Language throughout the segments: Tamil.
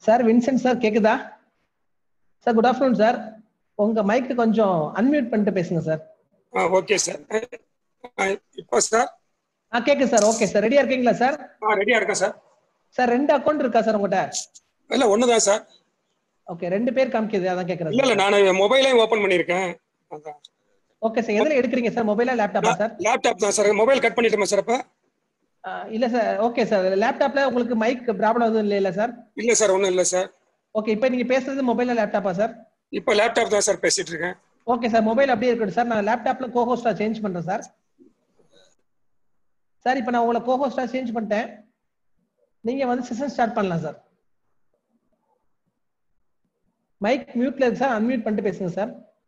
சார் வின்சென்ட் சார் கேக்குதா சார் குட் ஆஃப்டர்நூன் சார் உங்க மைக்கு கொஞ்சம் அன்மியூட் பண்ணிட்டு பேசுங்க சார் ஆ ஓகே சார் இப்போ சார் ஆ கேக்குது சார் ஓகே சார் ரெடியா இருக்கீங்களா சார் ஆ ரெடியாக இருக்கேன் சார் சார் ரெண்டு அக்கௌண்ட் இருக்கா சார் உங்ககிட்ட இல்லை ஒன்று தான் சார் ஓகே ரெண்டு பேர் காமிக்குது அதான் கேக்குறேன் இல்லை இல்லை நான் மொபைலையும் ஓப்பன் பண்ணியிருக்கேன் அதான் ஓகே சார் எதுல எடுக்கிறீங்க சார் மொபைலா லேப்டாப்பா சார் லேப்டாப் தான் சார் மொபைல் கட் பண்ணிட்டோமா சார் இப்போ இல்ல சார் ஓகே சார் லேப்டாப்ல உங்களுக்கு மைக் ப்ராப்ளம் எதுவும் இல்ல சார் இல்லை சார் ஒன்றும் இல்லை சார் ஓகே இப்போ நீங்க பேசுறது மொபைலா லேப்டாப்பா சார் இப்போ லேப்டாப் தான் சார் பேசிட்டு இருக்கேன் ஓகே சார் மொபைல் அப்படியே இருக்கட்டும் சார் நான் லேப்டாப்ல கோஹோஸ்டா சேஞ்ச் பண்றேன் சார் சார் இப்போ நான் உங்களை கோஹோஸ்டா சேஞ்ச் பண்ணிட்டேன் நீங்க வந்து செஷன் ஸ்டார்ட் பண்ணலாம் சார் மைக் மியூட்ல இருக்கு சார் அன்மியூட் பண்ணிட்டு பேசுங்க சார்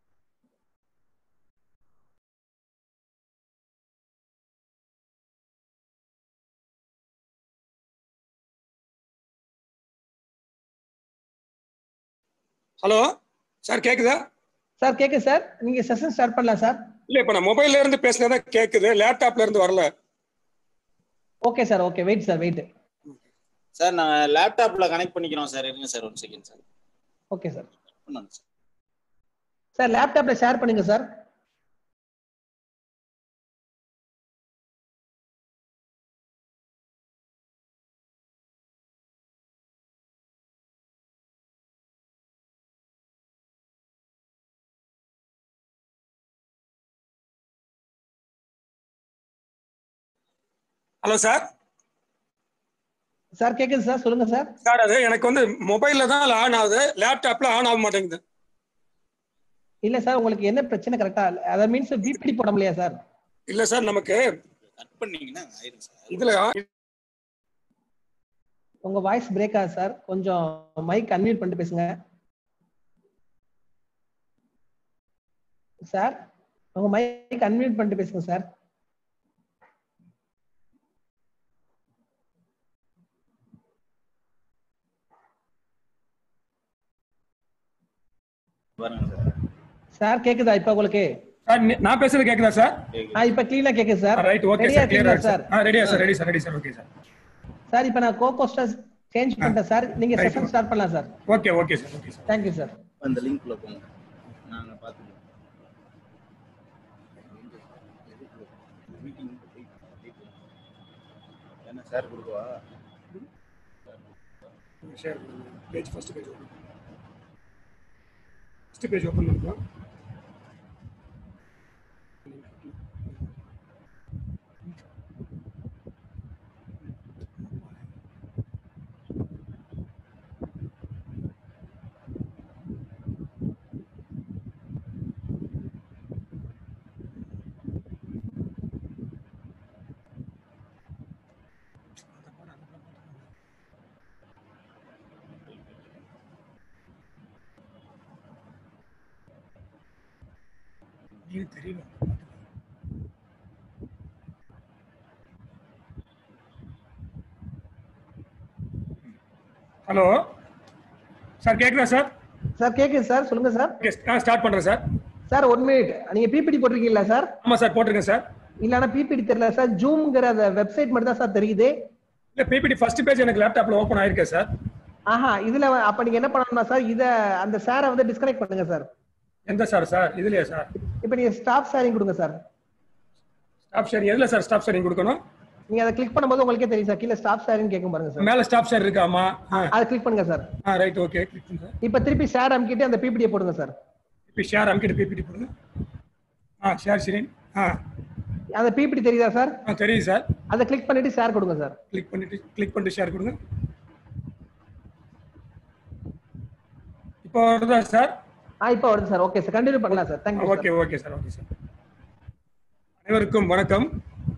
ஹலோ சார் கேக்குதா சார் கேக்குது சார் நீங்க செஷன் ஸ்டார்ட் பண்ணலாம் சார் இல்லை இப்போ நான் மொபைல்ல இருந்து பேசினதா கேட்குது லேப்டாப்ல இருந்து வரல okay sir okay wait sir wait sir நான் லேப்டாப்ல கனெக்ட் பண்ணிக்கிறோம் சார் இருங்க sir one second sir okay sir பண்ணுங்க சார் சார் லேப்டாப்ல ஷேர் பண்ணுங்க சார் ஹலோ சார் சார் கேக்குது சார் சொல்லுங்க சார் சார் அது எனக்கு வந்து மொபைல்ல தான் ஆன் ஆகுது லேப்டாப்ல ஆன் ஆக மாட்டேங்குது இல்ல சார் உங்களுக்கு என்ன பிரச்சனை கரெக்டா அத மீன்ஸ் பிபிடி போட முடியா சார் இல்ல சார் நமக்கு கட் பண்ணீங்கன்னா ஆயிரும் சார் இதுல உங்க வாய்ஸ் பிரேக் ஆகுது சார் கொஞ்சம் மைக் அன்மியூட் பண்ணிட்டு பேசுங்க சார் உங்க மைக் அன்மியூட் பண்ணிட்டு பேசுங்க சார் பாருங்க சார் சார் கேக்குதா இப்ப உங்களுக்கு சார் நீ- நான் பேசுறது கேக்குதா சார் ஆ இப்ப கிளீனா கேக்குது சார் ரைட் ஓகே ரெடியா சார் கிளியரா இருக்கீங்களா சார் சார் ரெடியா sir ready sir ready sir okay sir sir இப்ப நான் கோகோஸ்டா சேஞ்ச் பண்ணிட்டேன் சார் நீங்க Right. செஷன் ஸ்டார்ட் பண்ணலாம் sir okay okay sir okay sir thank you sir அந்த லிங்க்ல போங்க நாங்க பாத்துக்கிறோம் மீட்டிங் என்ன சார் கொடுக்கவா share page first page open first page open பண்ணுங்க இது தெரியல ஹலோ சார் கேக்குதா சார் சார் கேக்குது சார் சொல்லுங்க சார் ஓகே நான் ஸ்டார்ட் பண்றேன் சார் சார் ஒன் மினிட் நீங்க பிபிடி போட்டிருக்கீங்களா சார் ஆமா சார் போட்டிருக்கேன் சார் இல்லனா பிபிடி தெரியல சார் ஜூம்ங்கிற அந்த வெப்சைட் மட்டும் தான் சார் தெரியுது இல்ல பிபிடி ஃபர்ஸ்ட் பேஜ் எனக்கு லேப்டாப்ல ஓபன் ஆயிருக்கேன் சார் ஆஹா இதுல வ- அப்ப நீங்க என்ன பண்ணணும்னா சார் இத அந்த சாரை வந்து டிஸ்கனெக்ட் பண்ணுங்க சார் எந்த சார் சார் இதுலயா சார் இப்போ நீங்க ஸ்டாப் ஷேரிங் கொடுங்க சார் ஸ்டாப் ஷேரிங் எதுல சார் ஸ்டாப் ஷேரிங் கொடுக்கணும் நீங்க அதை கிளிக் பண்ணும்போது உங்களுக்கே தெரியும் சார் கீழே ஸ்டாப் ஷேரிங் கேட்கும் பாருங்க சார் மேல ஸ்டாப் ஷேர் இருக்காமா ஆ அதை கிளிக் பண்ணுங்க சார் ஆ ரைட் ஓகே கிளிக் பண்ணுங்க இப்போ திருப்பி ஷேர் அமுக்கிட்டு அந்த பிபிடியை போடுங்க சார் இப்போ ஷேர் அமுக்கிட்டு பிபிடி போடுங்க ஆ ஷேர் ஷேரிங் ஆ அந்த பிபிடி தெரியுதா சார் ஆ தெரியுது சார் அதை கிளிக் பண்ணிட்டு ஷேர் கொடுங்க சார் கிளிக் பண்ணிட்டு கிளிக் பண்ணிட்டு ஷேர் கொடுங்க இப்போ வருதா சார் ஆ இப்போ வருது சார் ஓகே சார் கண்டினியூ பண்ணலாம் sir thank you okay okay sir okay sir அனைவருக்கும் வணக்கம்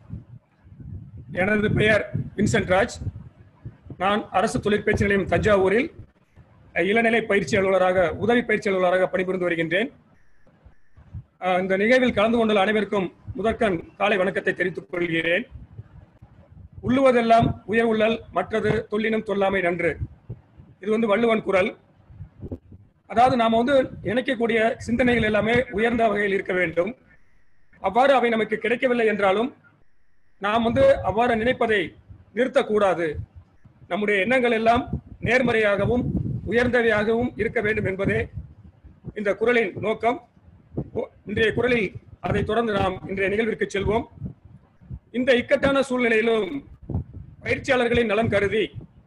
எனது பெயர் வின்சென்ட் ராஜ் நான் அரசு தொழிற்பயிற்சி நிலையம் தஞ்சாவூரில் அஹ், இளநிலை பயிற்சி அலுவலராக உதவி பயிற்சி அலுவலராக பணிபுரிந்து வருகின்றேன் அஹ், இந்த நிகழ்வில் கலந்து கொண்டுள்ள அனைவருக்கும் முதற்கண் காலை வணக்கத்தை தெரிவித்துக் கொள்கிறேன் உள்ளுவதெல்லாம் உயர் உள்ளல் மற்றது தொல்லினம் தொல்லாமை நன்று இது வந்து வள்ளுவன் குரல் அதாவது நாம வந்து இணைக்கக்கூடிய சிந்தனைகள் எல்லாமே உயர்ந்த வகையில் இருக்க வேண்டும் அவ்வாறு அவை நமக்கு கிடைக்கவில்லை என்றாலும் நாம் வந்து அவ்வாறு நினைப்பதை நிறுத்தக்கூடாது நம்முடைய எண்ணங்கள் எல்லாம் நேர்மறையாகவும் உயர்ந்தவையாகவும் இருக்க வேண்டும் என்பதே இந்த குரலின் நோக்கம் ஓ- இன்றைய குரலில் அதை தொடர்ந்து நாம் இன்றைய நிகழ்விற்கு செல்வோம் இந்த இக்கட்டான சூழ்நிலையிலும் பயிற்சியாளர்களின் நலன் கருதி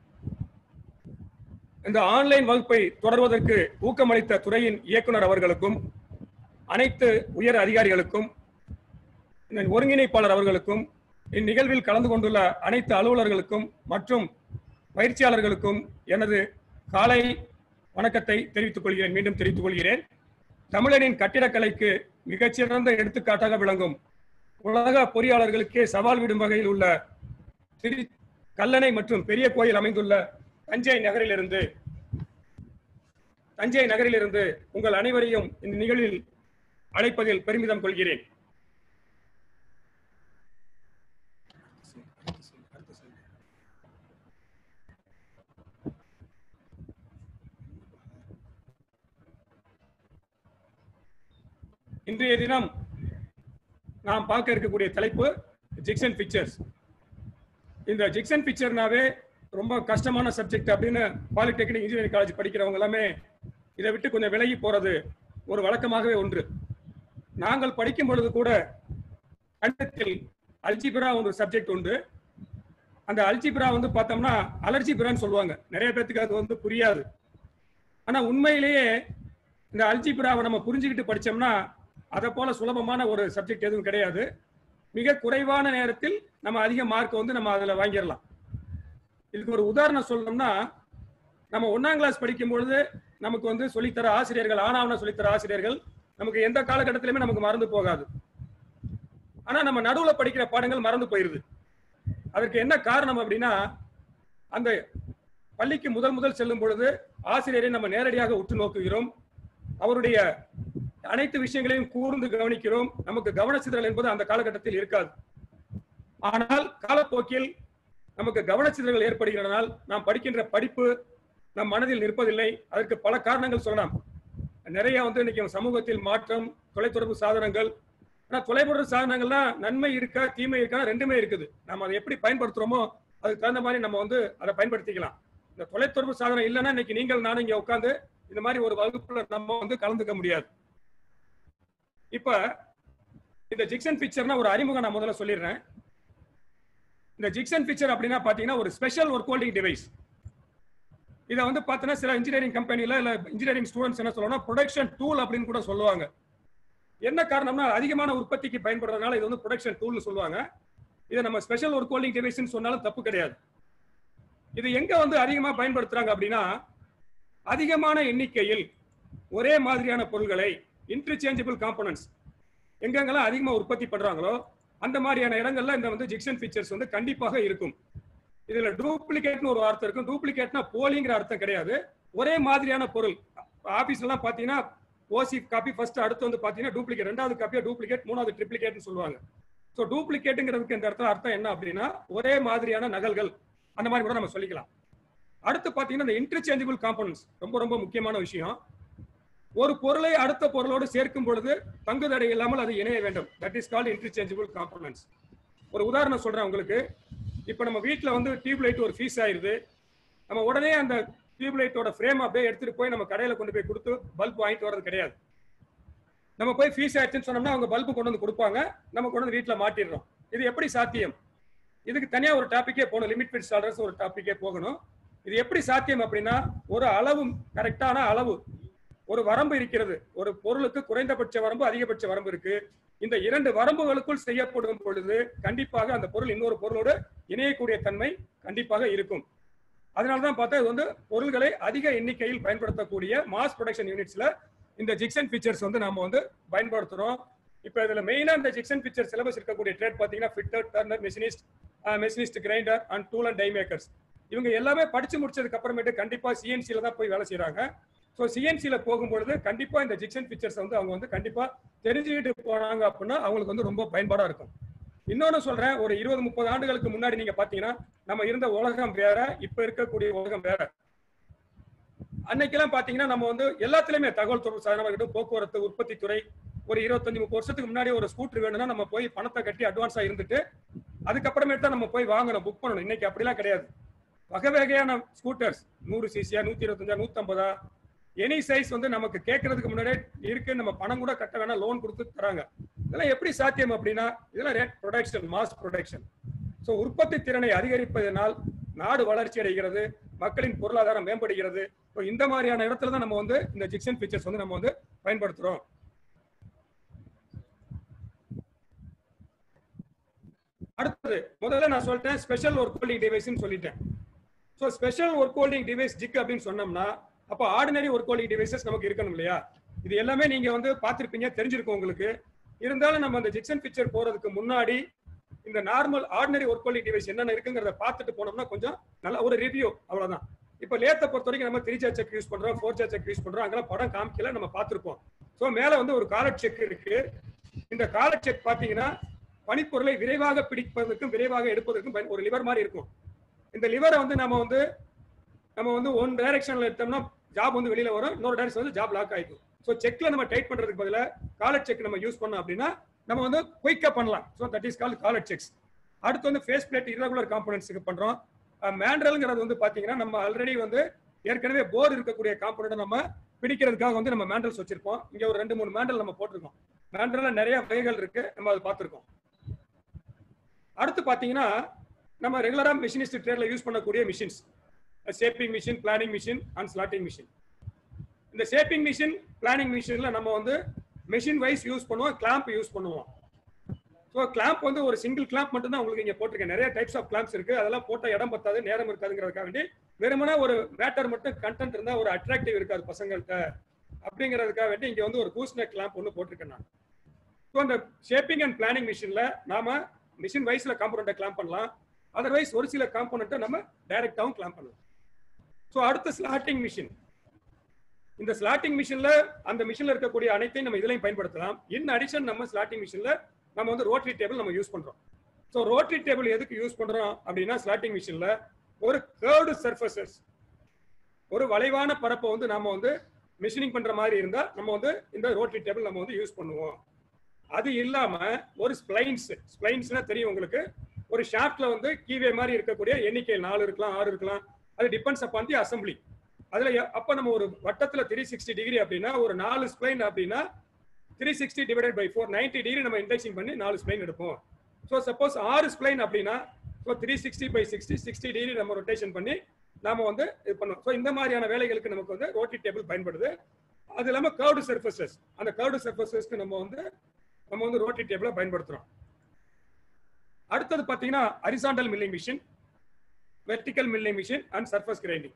இந்த ஆன்லைன் வகுப்பை தொடர்வதற்கு ஊக்கமளித்த துறையின் இயக்குனர் அவர்களுக்கும் அனைத்து உயர் அதிகாரிகளுக்கும் இந்த ஒருங்கிணைப்பாளர் அவர்களுக்கும் இந்நிகழ்வில் கலந்து கொண்டுள்ள அனைத்து அலுவலர்களுக்கும் மற்றும் பயிற்சியாளர்களுக்கும் எனது காலை வணக்கத்தை தெரிவித்துக் கொள்கிறேன் மீண்டும் தெரிவித்துக் கொள்கிறேன் தமிழனின் கட்டிடக்கலைக்கு மிகச்சிறந்த எடுத்துக்காட்டாக விளங்கும் உலக பொறியாளர்களுக்கே சவால் விடும் வகையில் உள்ள திரு கல்லணை மற்றும் பெரிய கோயில் அமைந்துள்ள தஞ்சை நகரிலிருந்து தஞ்சை நகரிலிருந்து உங்கள் அனைவரையும் இந்த நிகழ்வில் அழைப்பதில் பெருமிதம் கொள்கிறேன் இன்றைய தினம் நாம் பார்க்க இருக்கக்கூடிய தலைப்பு ஜிக்சன் பிக்சர்ஸ் இந்த ஜிக்சன் பிக்சர்னாவே ரொம்ப கஷ்டமான சப்ஜெக்ட் அப்படின்னு பாலிடெக்னிக் இன்ஜினியரிங் காலேஜ் படிக்கிறவங்க எல்லாமே இதை விட்டு கொஞ்சம் விலகி போறது ஒரு வழக்கமாகவே ஒன்று நாங்கள் படிக்கும் பொழுது கூட கணிதத்தில் அல்ஜிபிரா ஒரு சப்ஜெக்ட் உண்டு அந்த அல்ஜிபிரா வந்து பார்த்தோம்னா அலர்ஜிபிரான்னு சொல்லுவாங்க நிறைய பேத்துக்கு அது வந்து புரியாது ஆனா உண்மையிலேயே இந்த அல்ஜிபிராவை நம்ம புரிஞ்சுக்கிட்டு படிச்சோம்னா அதை போல சுலபமான ஒரு சப்ஜெக்ட் எதுவும் கிடையாது மிக குறைவான நேரத்தில் நம்ம அதிக மார்க் வந்து நம்ம அதில் வாங்கிடலாம் இதுக்கு ஒரு உதாரணம் சொல்லணும்னா நம்ம ஒன்னாம் கிளாஸ் படிக்கும் பொழுது நமக்கு வந்து சொல்லித்தர ஆசிரியர்கள் ஆனாவன சொல்லித்தர ஆசிரியர்கள் நமக்கு எந்த காலகட்டத்திலுமே நமக்கு மறந்து போகாது ஆனா நம்ம நடுவுல படிக்கிற பாடங்கள் மறந்து போயிருது அதற்கு என்ன காரணம் அப்படின்னா அந்த பள்ளிக்கு முதல் முதல் செல்லும் பொழுது ஆசிரியரை நம்ம நேரடியாக உற்று நோக்குகிறோம் அவருடைய அனைத்து விஷயங்களையும் கூர்ந்து கவனிக்கிறோம் நமக்கு கவனச்சிதறல் என்பது அந்த காலகட்டத்தில் இருக்காது ஆனால் காலப்போக்கில் நமக்கு கவனச்சிதறல் ஏற்படுகிறனால் நாம் படிக்கின்ற படிப்பு நம் மனதில் நிற்பதில்லை அதற்கு பல காரணங்கள் சொல்லலாம் நிறைய வந்து இன்னைக்கு சமூகத்தில் மாற்றம் தொலைத்தொடர்பு சாதனங்கள் ஆனா தொலைத்தொடர்பு சாதனங்கள்லாம் நன்மை இருக்கா தீமை இருக்கா ரெண்டுமே இருக்குது நம்ம அதை எப்படி பயன்படுத்துறோமோ அதுக்கு தகுந்த மாதிரி நம்ம வந்து அதை பயன்படுத்திக்கலாம் இந்த தொலைத்தொடர்பு சாதனம் இல்லைன்னா இன்னைக்கு நீங்கள் நானும் இங்க உட்காந்து இந்த மாதிரி ஒரு வகுப்புல நம்ம வந்து கலந்துக்க முடியாது இப்ப இந்த ஜிக்சன் பிக்சர்னா ஒரு அறிமுகம் நான் முதல்ல சொல்லிடுறேன் இந்த ஜிக்சன் பிக்சர் அப்படின்னா பாத்தீங்கன்னா ஒரு ஸ்பெஷல் ஒர்க் ஹோல்டிங் டிவைஸ் இதை வந்து பார்த்தீங்கன்னா சில இன்ஜினியரிங் கம்பெனில இல்ல இன்ஜினியரிங் ஸ்டூடெண்ட்ஸ் என்ன சொல்லுவாங்கன்னா ப்ரொடக்ஷன் டூல் அப்படின்னு கூட சொல்லுவாங்க என்ன காரணம்னா அதிகமான உற்பத்திக்கு பயன்படுறதுனால இது வந்து ப்ரொடக்ஷன் டூல்னு சொல்லுவாங்க இதை நம்ம ஸ்பெஷல் ஒர்க் ஹோல்டிங் டிவைஸ்னு சொன்னாலும் தப்பு கிடையாது இது எங்க வந்து அதிகமா பயன்படுத்துறாங்க அப்படின்னா அதிகமான எண்ணிக்கையில் ஒரே மாதிரியான பொருள்களை இன்டர்சேஞ்சபிள் காம்பனன்ட்ஸ் எங்கெங்கெல்லாம் அதிகமா உற்பத்தி பண்றாங்களோ அந்த மாதிரியான இடங்கள்ல இந்த வந்து ஜிக்சன் ஃபீச்சர்ஸ் வந்து கண்டிப்பாக இருக்கும் இதுல டூப்ளிகேட்னு ஒரு வார்த்தை இருக்கும் டூப்ளிகேட்னா போலிங்கிற அர்த்தம் கிடையாது ஒரே மாதிரியான பொருள் ஆபீஸ்ல எல்லாம் பாத்தீங்கன்னா ஓசி காப்பி ஃபர்ஸ்ட் அடுத்து வந்து பாத்தீங்கன்னா டூப்ளிகேட் ரெண்டாவது காப்பியா டூப்ளிகேட் மூணாவது ட்ரிப்ளிகேட்னு சொல்லுவாங்க ஸோ டூப்ளிகேட்டுங்கிறதுக்கு இந்த இடத்துல அர்த்தம் என்ன அப்படின்னா ஒரே மாதிரியான நகல்கள் அந்த மாதிரி கூட நம்ம சொல்லிக்கலாம் அடுத்து பாத்தீங்கன்னா இந்த இன்டர்சேஞ்சபிள் காம்பனன்ட்ஸ் ரொம்ப ரொம்ப முக்கியமான விஷயம் ஒரு பொருளை அடுத்த பொருளோடு சேர்க்கும் பொழுது பங்குதடை இல்லாமல் அது இணைய வேண்டும் that is called interchangeable components ஒரு உதாரணம் சொல்றேன் உங்களுக்கு இப்போ நம்ம வீட்டில் வந்து டியூப் லைட் ஒரு ஃபீஸ் ஆயிருது நம்ம உடனே அந்த டியூப் லைட்டோட ஃப்ரேம் அப்படியே எடுத்துட்டு போய் நம்ம கடையில் கொண்டு போய் கொடுத்து பல்ப் வாங்கிட்டு வர்றது கிடையாது நம்ம போய் ஃபீஸ் ஆயிடுச்சுன்னு சொன்னோம்னா அவங்க பல்பு கொண்டு வந்து கொடுப்பாங்க நம்ம கொண்டு வந்து வீட்டில் மாட்டிடுறோம் இது எப்படி சாத்தியம் இதுக்கு தனியாக ஒரு டாப்பிக்கே போகணும் லிமிட் ஃபிட் ஸ்டாண்டர்ட்ஸ் ஒரு டாப்பிக்கே போகணும் இது எப்படி சாத்தியம் அப்படின்னா ஒரு அளவு கரெக்டான அளவு ஒரு வரம்பு இருக்கிறது ஒரு பொருளுக்கு குறைந்தபட்ச வரம்பு அதிகபட்ச வரம்பு இருக்கு இந்த இரண்டு வரம்புகளுக்குள் செய்யப்படும் பொழுது கண்டிப்பாக அந்த பொருள் இன்னொரு பொருளோடு இணையக்கூடிய தன்மை கண்டிப்பாக இருக்கும் அதனாலதான் பார்த்தா இது வந்து பொருள்களை அதிக எண்ணிக்கையில் பயன்படுத்தக்கூடிய மாஸ் ப்ரொடக்ஷன் யூனிட்ஸ்ல இந்த ஜிக்சன் ஃபீச்சர்ஸ் வந்து நாம வந்து பயன்படுத்துறோம் இப்போ இதுல மெயினா இந்த ஜிக்சன் ஃபீச்சர் சிலபஸ் இருக்கக்கூடிய ட்ரேட் பாத்தீங்கன்னா fitter turner machinist machinist grinder and tool and die makers இவங்க எல்லாமே படிச்சு முடிச்சதுக்கு அப்புறமேட்டு கண்டிப்பா சிஎன்சில தான் போய் வேலை செய்யறாங்க ஸோ சிஎன்சியில் போகும்பொழுது கண்டிப்பாக இந்த ஜிக்சன் பிக்சர்ஸ் வந்து அவங்க வந்து கண்டிப்பாக தெரிஞ்சுக்கிட்டு போனாங்க அப்படின்னா அவங்களுக்கு வந்து ரொம்ப பயன்பாடாக இருக்கும் இன்னொன்று சொல்கிறேன் ஒரு இருபது முப்பது ஆண்டுகளுக்கு முன்னாடி நீங்கள் பார்த்தீங்கன்னா நம்ம இருந்த உலகம் வேற இப்போ இருக்கக்கூடிய உலகம் வேற அன்னைக்கெல்லாம் பார்த்தீங்கன்னா நம்ம வந்து எல்லாத்துலேயுமே தகவல் தொடர்பு சாதனமாக இருக்கட்டும் போக்குவரத்து உற்பத்தி துறை ஒரு இருபத்தஞ்சு முப்பது வருஷத்துக்கு முன்னாடி ஒரு ஸ்கூட்டர் வேணும்னா நம்ம போய் பணத்தை கட்டி அட்வான்ஸாக இருந்துட்டு அதுக்கப்புறமேட்டு தான் நம்ம போய் வாங்கணும் புக் பண்ணணும் இன்னைக்கு அப்படிலாம் கிடையாது வகை வகையான ஸ்கூட்டர்ஸ் நூறு சிசியா நூத்தி இருபத்தஞ்சா நூத்தம்பதா எனி சைஸ் வந்து நமக்கு கேட்கறதுக்கு முன்னாடியே இருக்கு நம்ம பணம் கூட கட்ட வேணா லோன் கொடுத்து தராங்க இதெல்லாம் எப்படி சாத்தியம் அப்படின்னா இதெல்லாம் rate production mass production so உற்பத்தி திறனை அதிகரிப்பதனால் நாடு வளர்ச்சி அடைகிறது மக்களின் பொருளாதாரம் மேம்படுகிறது ஸோ இந்த மாதிரியான இடத்துல தான் நம்ம வந்து இந்த ஜிக்சன் ஃபீச்சர்ஸ் வந்து நம்ம வந்து பயன்படுத்துறோம் அடுத்தது முதல்ல நான் சொல்லிட்டேன் ஸ்பெஷல் ஒர்க் ஹோல்டிங் டிவைஸ்னு சொல்லிட்டேன் so special work holding device jig அப்படின்னு சொன்னோம்னா அப்போ ஆர்டினரி ஒர்க் ஹோல்டிங் டிவைசஸ் நமக்கு இருக்கணும் இல்லையா இது எல்லாமே நீங்க வந்து பார்த்திருப்பீங்க தெரிஞ்சிருக்கும் உங்களுக்கு இருந்தாலும் நம்ம அந்த ஜிக்சன் பிக்சர் போறதுக்கு முன்னாடி இந்த normal ordinary work holding device என்னென்ன இருக்குங்கிறத பார்த்துட்டு போனோம்னா கொஞ்சம் நல்ல ஒரு ரிவ்யூ அவ்வளவுதான் இப்போ லேத்தை பொறுத்த வரைக்கும் நம்ம த்ரீ சார் செக் யூஸ் பண்றோம் ஃபோர் சார் செக் யூஸ் பண்றோம் அங்கெல்லாம் படம் காமிக்கல நம்ம பார்த்திருப்போம் ஸோ மேல வந்து ஒரு காலர் செக் இருக்கு இந்த காலர் செக் பாத்தீங்கன்னா பனிப்பொருளை விரைவாக பிடிப்பதற்கும் விரைவாக எடுப்பதற்கும் பயன்- ஒரு லிவர் மாதிரி இருக்கும் இந்த லிவரை வந்து நம்ம வந்து நம்ம வந்து ஒன் டைரக்ஷன்ல எடுத்தோம்னா ஜாப் வந்து வெளியில வரும் இன்னொரு டைரக்ஷன் வந்து ஜாப் லாக் ஆயிக்கும் ஸோ செக்ல நம்ம டைட் பண்றதுக்கு பதிலா காலர் செக் நம்ம யூஸ் பண்ணோம் அப்படின்னா நம்ம வந்து குயிக்கா பண்ணலாம் so that is call collet chucks அடுத்து வந்து ஃபேஸ் பிளேட் irregular காம்பனன்ட்ஸ்க்கு பண்றோம் மேண்டல்ங்கிறது வந்து பாத்தீங்கன்னா நம்ம ஆல்ரெடி வந்து ஏற்கனவே போர் இருக்கக்கூடிய காம்பனண்ட் நம்ம பிடிக்கிறதுக்காக வந்து நம்ம மேண்டல்ஸ் வச்சிருப்போம் இங்க ஒரு ரெண்டு மூணு மேண்டல் நம்ம போட்டிருக்கோம் மேண்டல்ல நிறைய வகைகள் இருக்கு நம்ம அதை பார்த்திருக்கோம் அடுத்து பாத்தீங்கன்னா நம்ம ரெகுலரா மிஷினிஸ்ட் ட்ரேட்ல யூஸ் பண்ணக்கூடிய machines shaping machine planing machine and slotting machine இந்த ஷேப்பிங் மிஷின் பிளானிங் மிஷின்ல நம்ம வந்து மிஷின் வைஸ் யூஸ் பண்ணுவோம் கிளாம்ப் யூஸ் பண்ணுவோம் ஸோ கிளாம்ப் வந்து ஒரு சிங்கிள் கிளாம்ப் மட்டும் தான் உங்களுக்கு இங்க போட்டிருக்கேன் நிறைய டைப்ஸ் ஆஃப் கிளாம்ப்ஸ் இருக்கு அதெல்லாம் போட்ட இடம் பத்தாது நேரம் இருக்காதுங்கிறதுக்காக வேண்டி வெறுமனே ஒரு மேட்டர் மட்டும் கண்டென்ட் இருந்தா ஒரு அட்ராக்டிவ் இருக்காது பசங்கள்கிட்ட அப்படிங்கிறதுக்காக வேண்டி இங்க வந்து ஒரு கூஸ்னெக் கிளாம்ப் ஒன்று போட்டிருக்கேன் நான் ஸோ அந்த ஷேப்பிங் அண்ட் பிளானிங் மிஷின்ல நாம மிஷின் வைஸ்ல காம்பனண்ட்டை கிளாம் பண்ணலாம் அதர்வைஸ் ஒரு சில காம்பனண்ட்டை நம்ம டைரக்டாவும் கிளாம் பண்ணலாம் ஸோ அடுத்த ஸ்லாட்டிங் மிஷின் இந்த ஸ்லாட்டிங் மிஷின்ல அந்த மிஷின்ல இருக்கக்கூடிய அனைத்தையும் நம்ம இதுலயும் பயன்படுத்தலாம் இன் அடிஷன் நம்ம ஸ்லாட்டிங் மிஷின்ல நம்ம வந்து ரோட்டரி டேபிள் நம்ம யூஸ் பண்றோம் ஸோ ரோட்டரி டேபிள் எதுக்கு யூஸ் பண்றோம் அப்படின்னா ஸ்லாட்டிங் மிஷின்ல ஒரு கேர்டு சர்ஃபேசஸ் ஒரு வளைவான பரப்பை வந்து நாம வந்து மிஷினிங் பண்ற மாதிரி இருந்தா நம்ம வந்து இந்த ரோட்டரி டேபிள் நம்ம வந்து யூஸ் பண்ணுவோம் அது இல்லாம ஒரு ஸ்பிளைன்ஸ் ஸ்பிளைன்ஸ்னா தெரியும் உங்களுக்கு ஒரு ஷாப்ட்ல வந்து கீவே மாதிரி இருக்கக்கூடிய எண்ணிக்கை நாலு இருக்கலாம் ஆறு இருக்கலாம் அது டிபெண்ட்ஸ் அப்பான் தி அசம்பிளி அதுல எ- அப்ப நம்ம ஒரு வட்டத்துல த்ரீ சிக்ஸ்டி டிகிரி அப்படின்னா ஒரு நாலு ஸ்பிளைன் அப்படின்னா three sixty divided by four ninety degree நம்ம இண்டெக்ஸிங் பண்ணி நாலு ஸ்பிளைன் எடுப்போம் ஸோ சப்போஸ் ஆறு ஸ்பிளைன் அப்படின்னா so three sixty by sixty sixty degree நம்ம ரொட்டேஷன் பண்ணி நாம வந்து இது பண்ணுவோம் ஸோ இந்த மாதிரியான வேலைகளுக்கு நமக்கு வந்து ரோட்டி டேபிள் பயன்படுது அது இல்லாம கர்வ்டு சர்ஃபேசஸ் அந்த கர்வ்டு சர்ஃபேசஸ்க்கு நம்ம வந்து நம்ம வந்து ரோட்டி டேபிளை பயன்படுத்துறோம் அடுத்தது பாத்தீங்கன்னா horizontal milling machine vertical milling machine and surface grinding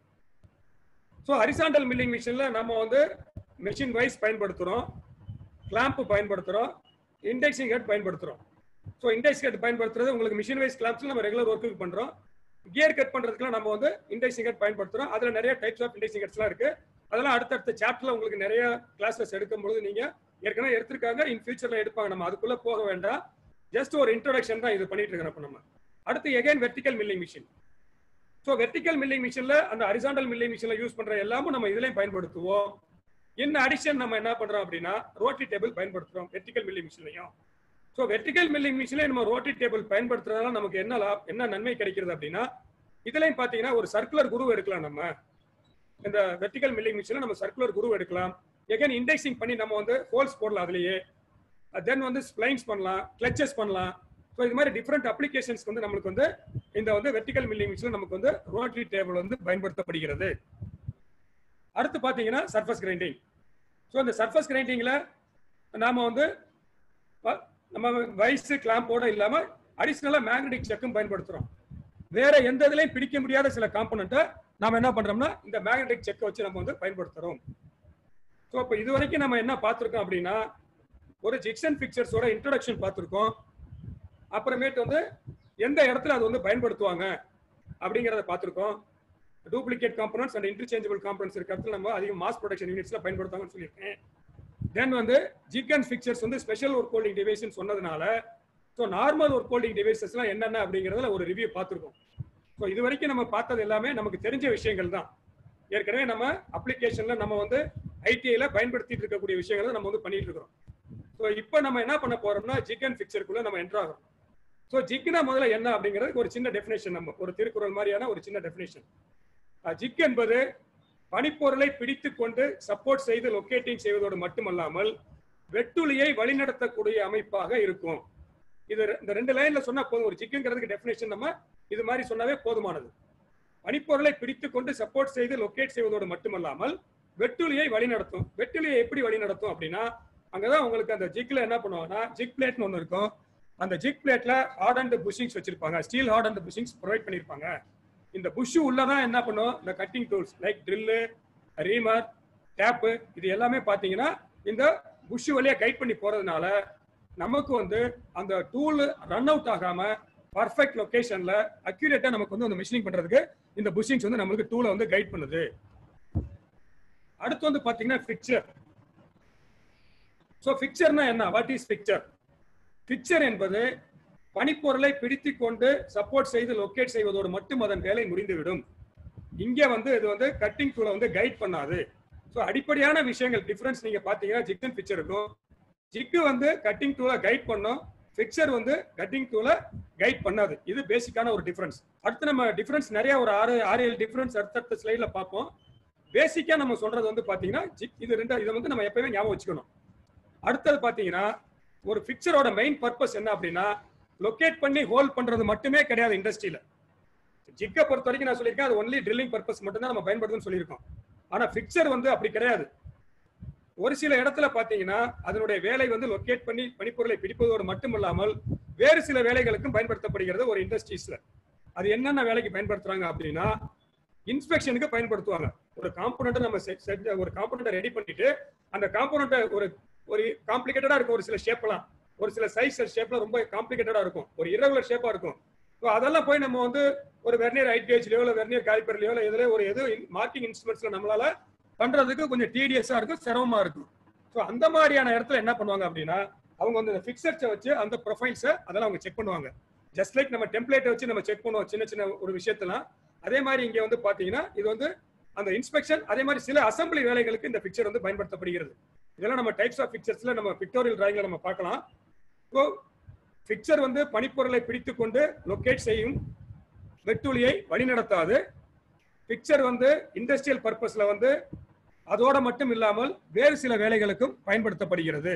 so horizontal milling மிஷின்ல நம்ம வந்து மெஷின் வைஸ் பயன்படுத்துறோம் கிளாம்ப் பயன்படுத்துறோம் இண்டெக்ஸிங் ஹெட் பயன்படுத்துறோம் ஸோ இண்டெக்ஸ் ஹெட் பயன்படுத்துறது உங்களுக்கு மிஷின் வைஸ் கிளாம்ப்ஸ் நம்ம ரெகுலர் ஒர்க்குக்கு பண்றோம் கியர் கட் பண்றதுக்குலாம் நம்ம வந்து இண்டெக்ஸிங் ஹெட் பயன்படுத்துறோம் அதுல நிறைய டைப்ஸ் ஆஃப் இண்டெக்ஸிங் ஹெட்ஸ்லாம் இருக்கு அதெல்லாம் அடுத்தடுத்த சாப்டர்ல உங்களுக்கு நிறைய கிளாஸஸ் எடுக்கும்போது நீங்க ஏற்கனவே எடுத்திருக்காங்க இன் ஃபியூச்சர்ல எடுப்பாங்க நம்ம அதுக்குள்ள போக வேண்டாம் ஜஸ்ட் ஒரு இன்ட்ரோடக்ஷன் தான் இது பண்ணிட்டு இருக்கிறோம் இப்ப நம்ம அடுத்து again vertical milling machine so vertical milling மிஷின்ல அந்த ஹரிசாண்டல் மில்லிங் மிஷின்ல யூஸ் பண்ற எல்லாமும் நம்ம இதுலயும் பயன்படுத்துவோம் இன் அடிஷன் நம்ம என்ன பண்றோம் அப்படின்னா ரோட்டி டேபிள் பயன்படுத்துறோம் வெர்டிக்கல் மில்லிங் மிஷின்லையும் ஸோ வெர்டிக்கல் மில்லிங் மிஷின்ல நம்ம ரோட்டி டேபிள் பயன்படுத்துறதுனால நமக்கு என்ன லாப் என்ன நன்மை கிடைக்கிறது அப்படின்னா இதுலயும் பாத்தீங்கன்னா ஒரு சர்க்குலர் குரு எடுக்கலாம் நம்ம இந்த வெர்டிக்கல் மில்லிங் மிஷின்ல நம்ம சர்க்குலர் குரு எடுக்கலாம் எகைன் இண்டெக்ஸிங் பண்ணி நம்ம வந்து ஹோல்ஸ் போடலாம் அதுலயே தென் வந்து ஸ்ப்ளைன்ஸ் பண்ணலாம் கிளச்சஸ் பண்ணலாம் ஸோ இது மாதிரி டிஃப்ரெண்ட் அப்ளிகேஷன்ஸ்க்கு வந்து நம்மளுக்கு வந்து இந்த வந்து வெர்டிக்கல் மில்லிங் மிஷின் நமக்கு வந்து ரோட்டரி டேபிள் வந்து பயன்படுத்தப்படுகிறது அடுத்து பார்த்தீங்கன்னா சர்ஃபஸ் கிரைண்டிங் ஸோ இந்த சர்ஃபஸ் கிரைண்டிங்ல நாம வந்து ப- நம்ம வயசு கிளாம்போட இல்லாம அடிஷ்னலா மேக்னெட்டிக் செக்கும் பயன்படுத்துறோம் வேற எந்த இதுலயும் பிடிக்க முடியாத சில காம்பனண்ட்டை நாம என்ன பண்றோம்னா இந்த மேக்னெட்டிக் செக்கை வச்சு நம்ம வந்து பயன்படுத்துறோம் ஸோ இப்போ இது வரைக்கும் நம்ம என்ன பார்த்துருக்கோம் அப்படின்னா ஒரு ஜிக்சன் பிக்சர்ஸோட இன்ட்ரோடக்ஷன் பார்த்துருக்கோம் அப்புறமேட்டு வந்து எந்த இடத்துல அது வந்து பயன்படுத்துவாங்க அப்படிங்கிறத பார்த்துருக்கோம் duplicate components and interchangeable components இருக்க இடத்துல நம்ம அதிகம் மாஸ் ப்ரொடக்ஷன் யூனிட்ஸ்ல பயன்படுத்துவாங்கன்னு சொல்லியிருக்கேன் தென் வந்து ஜிகன் பிக்சர்ஸ் வந்து ஸ்பெஷல் ஒர்க் ஹோல்டிங் டிவைஸ்னு சொன்னதுனால ஸோ நார்மல் ஒர்க் ஹோல்டிங் டிவைசஸ்லாம் என்னென்ன அப்படிங்கிறதுல ஒரு ரிவ்யூ பார்த்துருக்கோம் ஸோ இது வரைக்கும் நம்ம பார்த்தது எல்லாமே நமக்கு தெரிஞ்ச விஷயங்கள் தான் ஏற்கனவே நம்ம அப்ளிகேஷன்ல நம்ம வந்து ஐடிஐல பயன்படுத்திட்டு இருக்கக்கூடிய விஷயங்களை நம்ம வந்து பண்ணிட்டு இருக்கிறோம் ஸோ இப்போ நம்ம என்ன பண்ண போறோம்னா ஜிகன் பிக்சருக்குள்ள நம்ம என்ட்ரு ஆகிறோம் ஸோ ஜிக்னா முதல்ல என்ன அப்படிங்கிறது ஒரு சின்ன டெஃபினேஷன் நம்ம ஒரு திருக்குறள் மாதிரியான ஒரு சின்ன டெஃபினேஷன் ஜிக் என்பது பனிப்பொருளை பிடித்து கொண்டு சப்போர்ட் செய்து லொக்கேட்டிங் செய்வதோடு மட்டுமல்லாமல் வெட்டுளியை வழிநடத்தக்கூடிய அமைப்பாக இருக்கும் இது இந்த ரெண்டு லைன்ல சொன்னா போதும் ஒரு ஜிக்குங்கிறதுக்கு டெஃபினேஷன் நம்ம இது மாதிரி சொன்னாவே போதுமானது பனிப்பொருளை பிடித்து கொண்டு சப்போர்ட் செய்து லொக்கேட் செய்வதோடு மட்டுமல்லாமல் வெட்டுளியை வழிநடத்தும் வெட்டுளியை எப்படி வழிநடத்தும் அப்படின்னா அங்கதான் உங்களுக்கு அந்த ஜிக்ல என்ன பண்ணுவாங்கன்னா ஜிக் பிளேட்னு ஒன்று இருக்கும் அந்த ஜிக் பிளேட்ல ஹார்ட் அண்ட் புஷிங்ஸ் வச்சிருப்பாங்க steel hard and bushings provide பண்ணிருப்பாங்க இந்த புஷ் உள்ளதான் என்ன பண்ணும் இந்த cutting tools like drill reamer tap இது எல்லாமே பாத்தீங்கன்னா இந்த புஷ் வழியா கைட் பண்ணி போறதுனால நமக்கு வந்து அந்த டூல் ரன் அவுட் ஆகாம பர்ஃபெக்ட் லொகேஷன்ல அக்யூரேட்டா நமக்கு வந்து அந்த மிஷினிங் பண்றதுக்கு இந்த புஷிங்ஸ் வந்து நம்மளுக்கு டூலை வந்து கைட் பண்ணுது அடுத்து வந்து பாத்தீங்கன்னா பிக்சர் ஸோ பிக்சர்னா என்ன வாட் இஸ் பிக்சர் பிக்சர் என்பது பனிப்பொருளை பிடித்து கொண்டு சப்போர்ட் செய்து லொக்கேட் செய்வதோடு மட்டும் அதன் வேலை முடிந்துவிடும் இங்க வந்து இது வந்து கட்டிங் டூலை வந்து கைட் பண்ணாது ஸோ அடிப்படையான விஷயங்கள் டிஃபரன்ஸ் நீங்க பாத்தீங்கன்னா ஜிக் அண்ட் பிக்சர் இருக்கும் ஜிக்கு வந்து கட்டிங் டூலை கைட் பண்ணும் பிக்சர் வந்து கட்டிங் டூலை கைட் பண்ணாது இது பேசிக்கான ஒரு டிஃபரன்ஸ் அடுத்து நம்ம டிஃபரன்ஸ் நிறைய ஒரு ஆறு ஆறு ஏழு டிஃபரன்ஸ் அடுத்தடுத்த ஸ்லைட்ல பார்ப்போம் பேசிக்கா நம்ம சொல்றது வந்து பாத்தீங்கன்னா ஜிக் இது ரெண்டு இதை வந்து நம்ம எப்பயுமே ஞாபகம் வச்சுக்கணும் அடுத்தது பாத்தீங்கன்னா ஒரு பிக்சரோட மெயின் பர்பஸ் என்ன அப்படின்னா லொகேட் பண்ணி ஹோல்ட் பண்றது மட்டுமே கிடையாது இண்டஸ்ட்ரியில ஜிக்கை பொறுத்த வரைக்கும் நான் சொல்லியிருக்கேன் அது ஒன்லி ட்ரில்லிங் பர்பஸ் மட்டும் தான் நம்ம பயன்படுத்துன்னு சொல்லியிருக்கோம் ஆனா பிக்சர் வந்து அப்படி கிடையாது ஒரு சில இடத்துல பாத்தீங்கன்னா அதனுடைய வேலை வந்து லொகேட் பண்ணி பனிப்பொருளை பிடிப்பதோடு மட்டுமல்லாமல் வேறு சில வேலைகளுக்கும் பயன்படுத்தப்படுகிறது ஒரு இண்டஸ்ட்ரீஸ்ல அது என்னென்ன வேலைக்கு பயன்படுத்துறாங்க அப்படின்னா இன்ஸ்பெக்ஷனுக்கு பயன்படுத்துவாங்க ஒரு காம்போனண்ட்டை நம்ம set- set- ஒரு காம்போனண்ட்டை ரெடி பண்ணிட்டு அந்த காம்போனண்ட்டை ஒரு ஒரு காம்ப்ளிகேட்டடா இருக்கும் ஒரு சில ஷேப்லாம் ஒரு சில சைஸ் ஷேப்ல ரொம்ப காம்ப்ளிகேட்டடா இருக்கும் ஒரு இரகுலர் ஷேப்பா இருக்கும் ஸோ அதெல்லாம் போய் நம்ம வந்து ஒரு வெர்னியர் ஹைட் கேஜ்லயோ இல்லை வெர்னியர் காலிப்பர்லயோ இல்லை இதுல ஒரு எது மார்க்கிங் இன்ஸ்ட்ருமெண்ட்ஸ்ல நம்மளால பண்றதுக்கு கொஞ்சம் டிடிஎஸ்ஸா இருக்கும் சிரமமா இருக்கும் ஸோ அந்த மாதிரியான இடத்துல என்ன பண்ணுவாங்க அப்படின்னா அவங்க வந்து ஃபிக்சர்ஸை வச்சு அந்த ப்ரொஃபைல்ஸை அதெல்லாம் அவங்க செக் பண்ணுவாங்க ஜஸ்ட் லைக் நம்ம டெம்ப்ளேட்டை வச்சு நம்ம செக் பண்ணுவோம் சின்ன சின்ன ஒரு விஷயத்தெல்லாம் அதே மாதிரி இங்க வந்து பாத்தீங்கன்னா இது வந்து அந்த இன்ஸ்பெக்ஷன் அதே மாதிரி சில அசம்பிளி வேலைகளுக்கு இந்த பிக்சர் வந்து பயன்படுத்தப்படுகிறது இதெல்லாம் நம்ம டைப்ஸ் ஆஃப் பிக்சர்ஸ்ல நம்ம பிக்டோரியல் டிராயிங்ல நம்ம பார்க்கலாம் ஸோ பிக்சர் வந்து பனிப்பொருளை பிடித்து கொண்டு லொக்கேட் செய்யும் வெட்டுளியை வழிநடத்தாது பிக்சர் வந்து இண்டஸ்ட்ரியல் பர்பஸ்ல வந்து அதோட மட்டும் இல்லாமல் வேறு சில வேலைகளுக்கும் பயன்படுத்தப்படுகிறது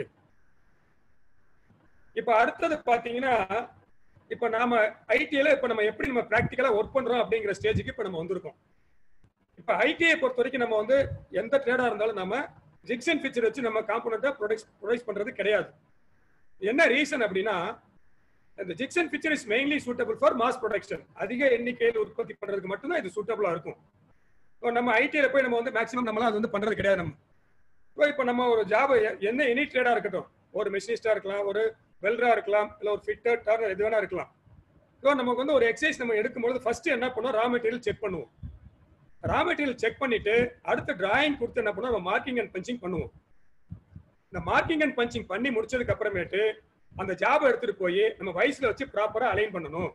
இப்ப அடுத்தது பாத்தீங்கன்னா இப்ப நாம ஐடில இப்ப நம்ம எப்படி நம்ம பிராக்டிக்கலா ஒர்க் பண்றோம் அப்படிங்கிற ஸ்டேஜுக்கு இப்ப நம்ம வந்திருக்கோம் இப்ப ஐடிஐ பொறுத்த வரைக்கும் நம்ம வந்து எந்த ட்ரேடா இருந்தாலும் நம்ம ஜிக்ஸன் ஃபீச்சர் வச்சு நம்ம காம்போனண்ட்டை ப்ரொடக்ட் ப்ரொடியூஸ் பண்றது கிடையாது என்ன ரீசன் அப்படின்னா இந்த jigs and fixture is mainly suitable for mass production அதிக எண்ணிக்கையில் உற்பத்தி பண்றதுக்கு மட்டும்தான் இது சூட்டபிளா இருக்கும் இப்போ நம்ம ஐடியில போய் நம்ம வந்து மேக்ஸிமம் நம்மளாம் அது வந்து பண்றது கிடையாது நம்ம இப்போ இப்போ நம்ம ஒரு ஜாப் என்ன எனி ட்ரேடா இருக்கட்டும் ஒரு மெஷினிஸ்டா இருக்கலாம் ஒரு வெல்டரா இருக்கலாம் இல்ல ஒரு ஃபிட்டர் டர்னர் எது வேணா இருக்கலாம் ஸோ நமக்கு வந்து ஒரு எக்ஸசைஸ் நம்ம எடுக்கும்போது ஃபர்ஸ்ட் என்ன பண்ணுவோம் ரா மெட்டீரியல் செக் பண்ணுவோம் ரா மெட்டீரியல் செக் பண்ணிட்டு அடுத்து டிராயிங் கொடுத்து என்ன பண்ணுவோம் நம்ம மார்க்கிங் அண்ட் பஞ்சிங் பண்ணுவோம் இந்த மார்க்கிங் அண்ட் பஞ்சிங் பண்ணி முடிச்சதுக்கு அப்புறமேட்டு அந்த ஜாப் எடுத்துட்டு போய் நம்ம வயசுல வச்சு ப்ராப்பரா அலைன் பண்ணணும்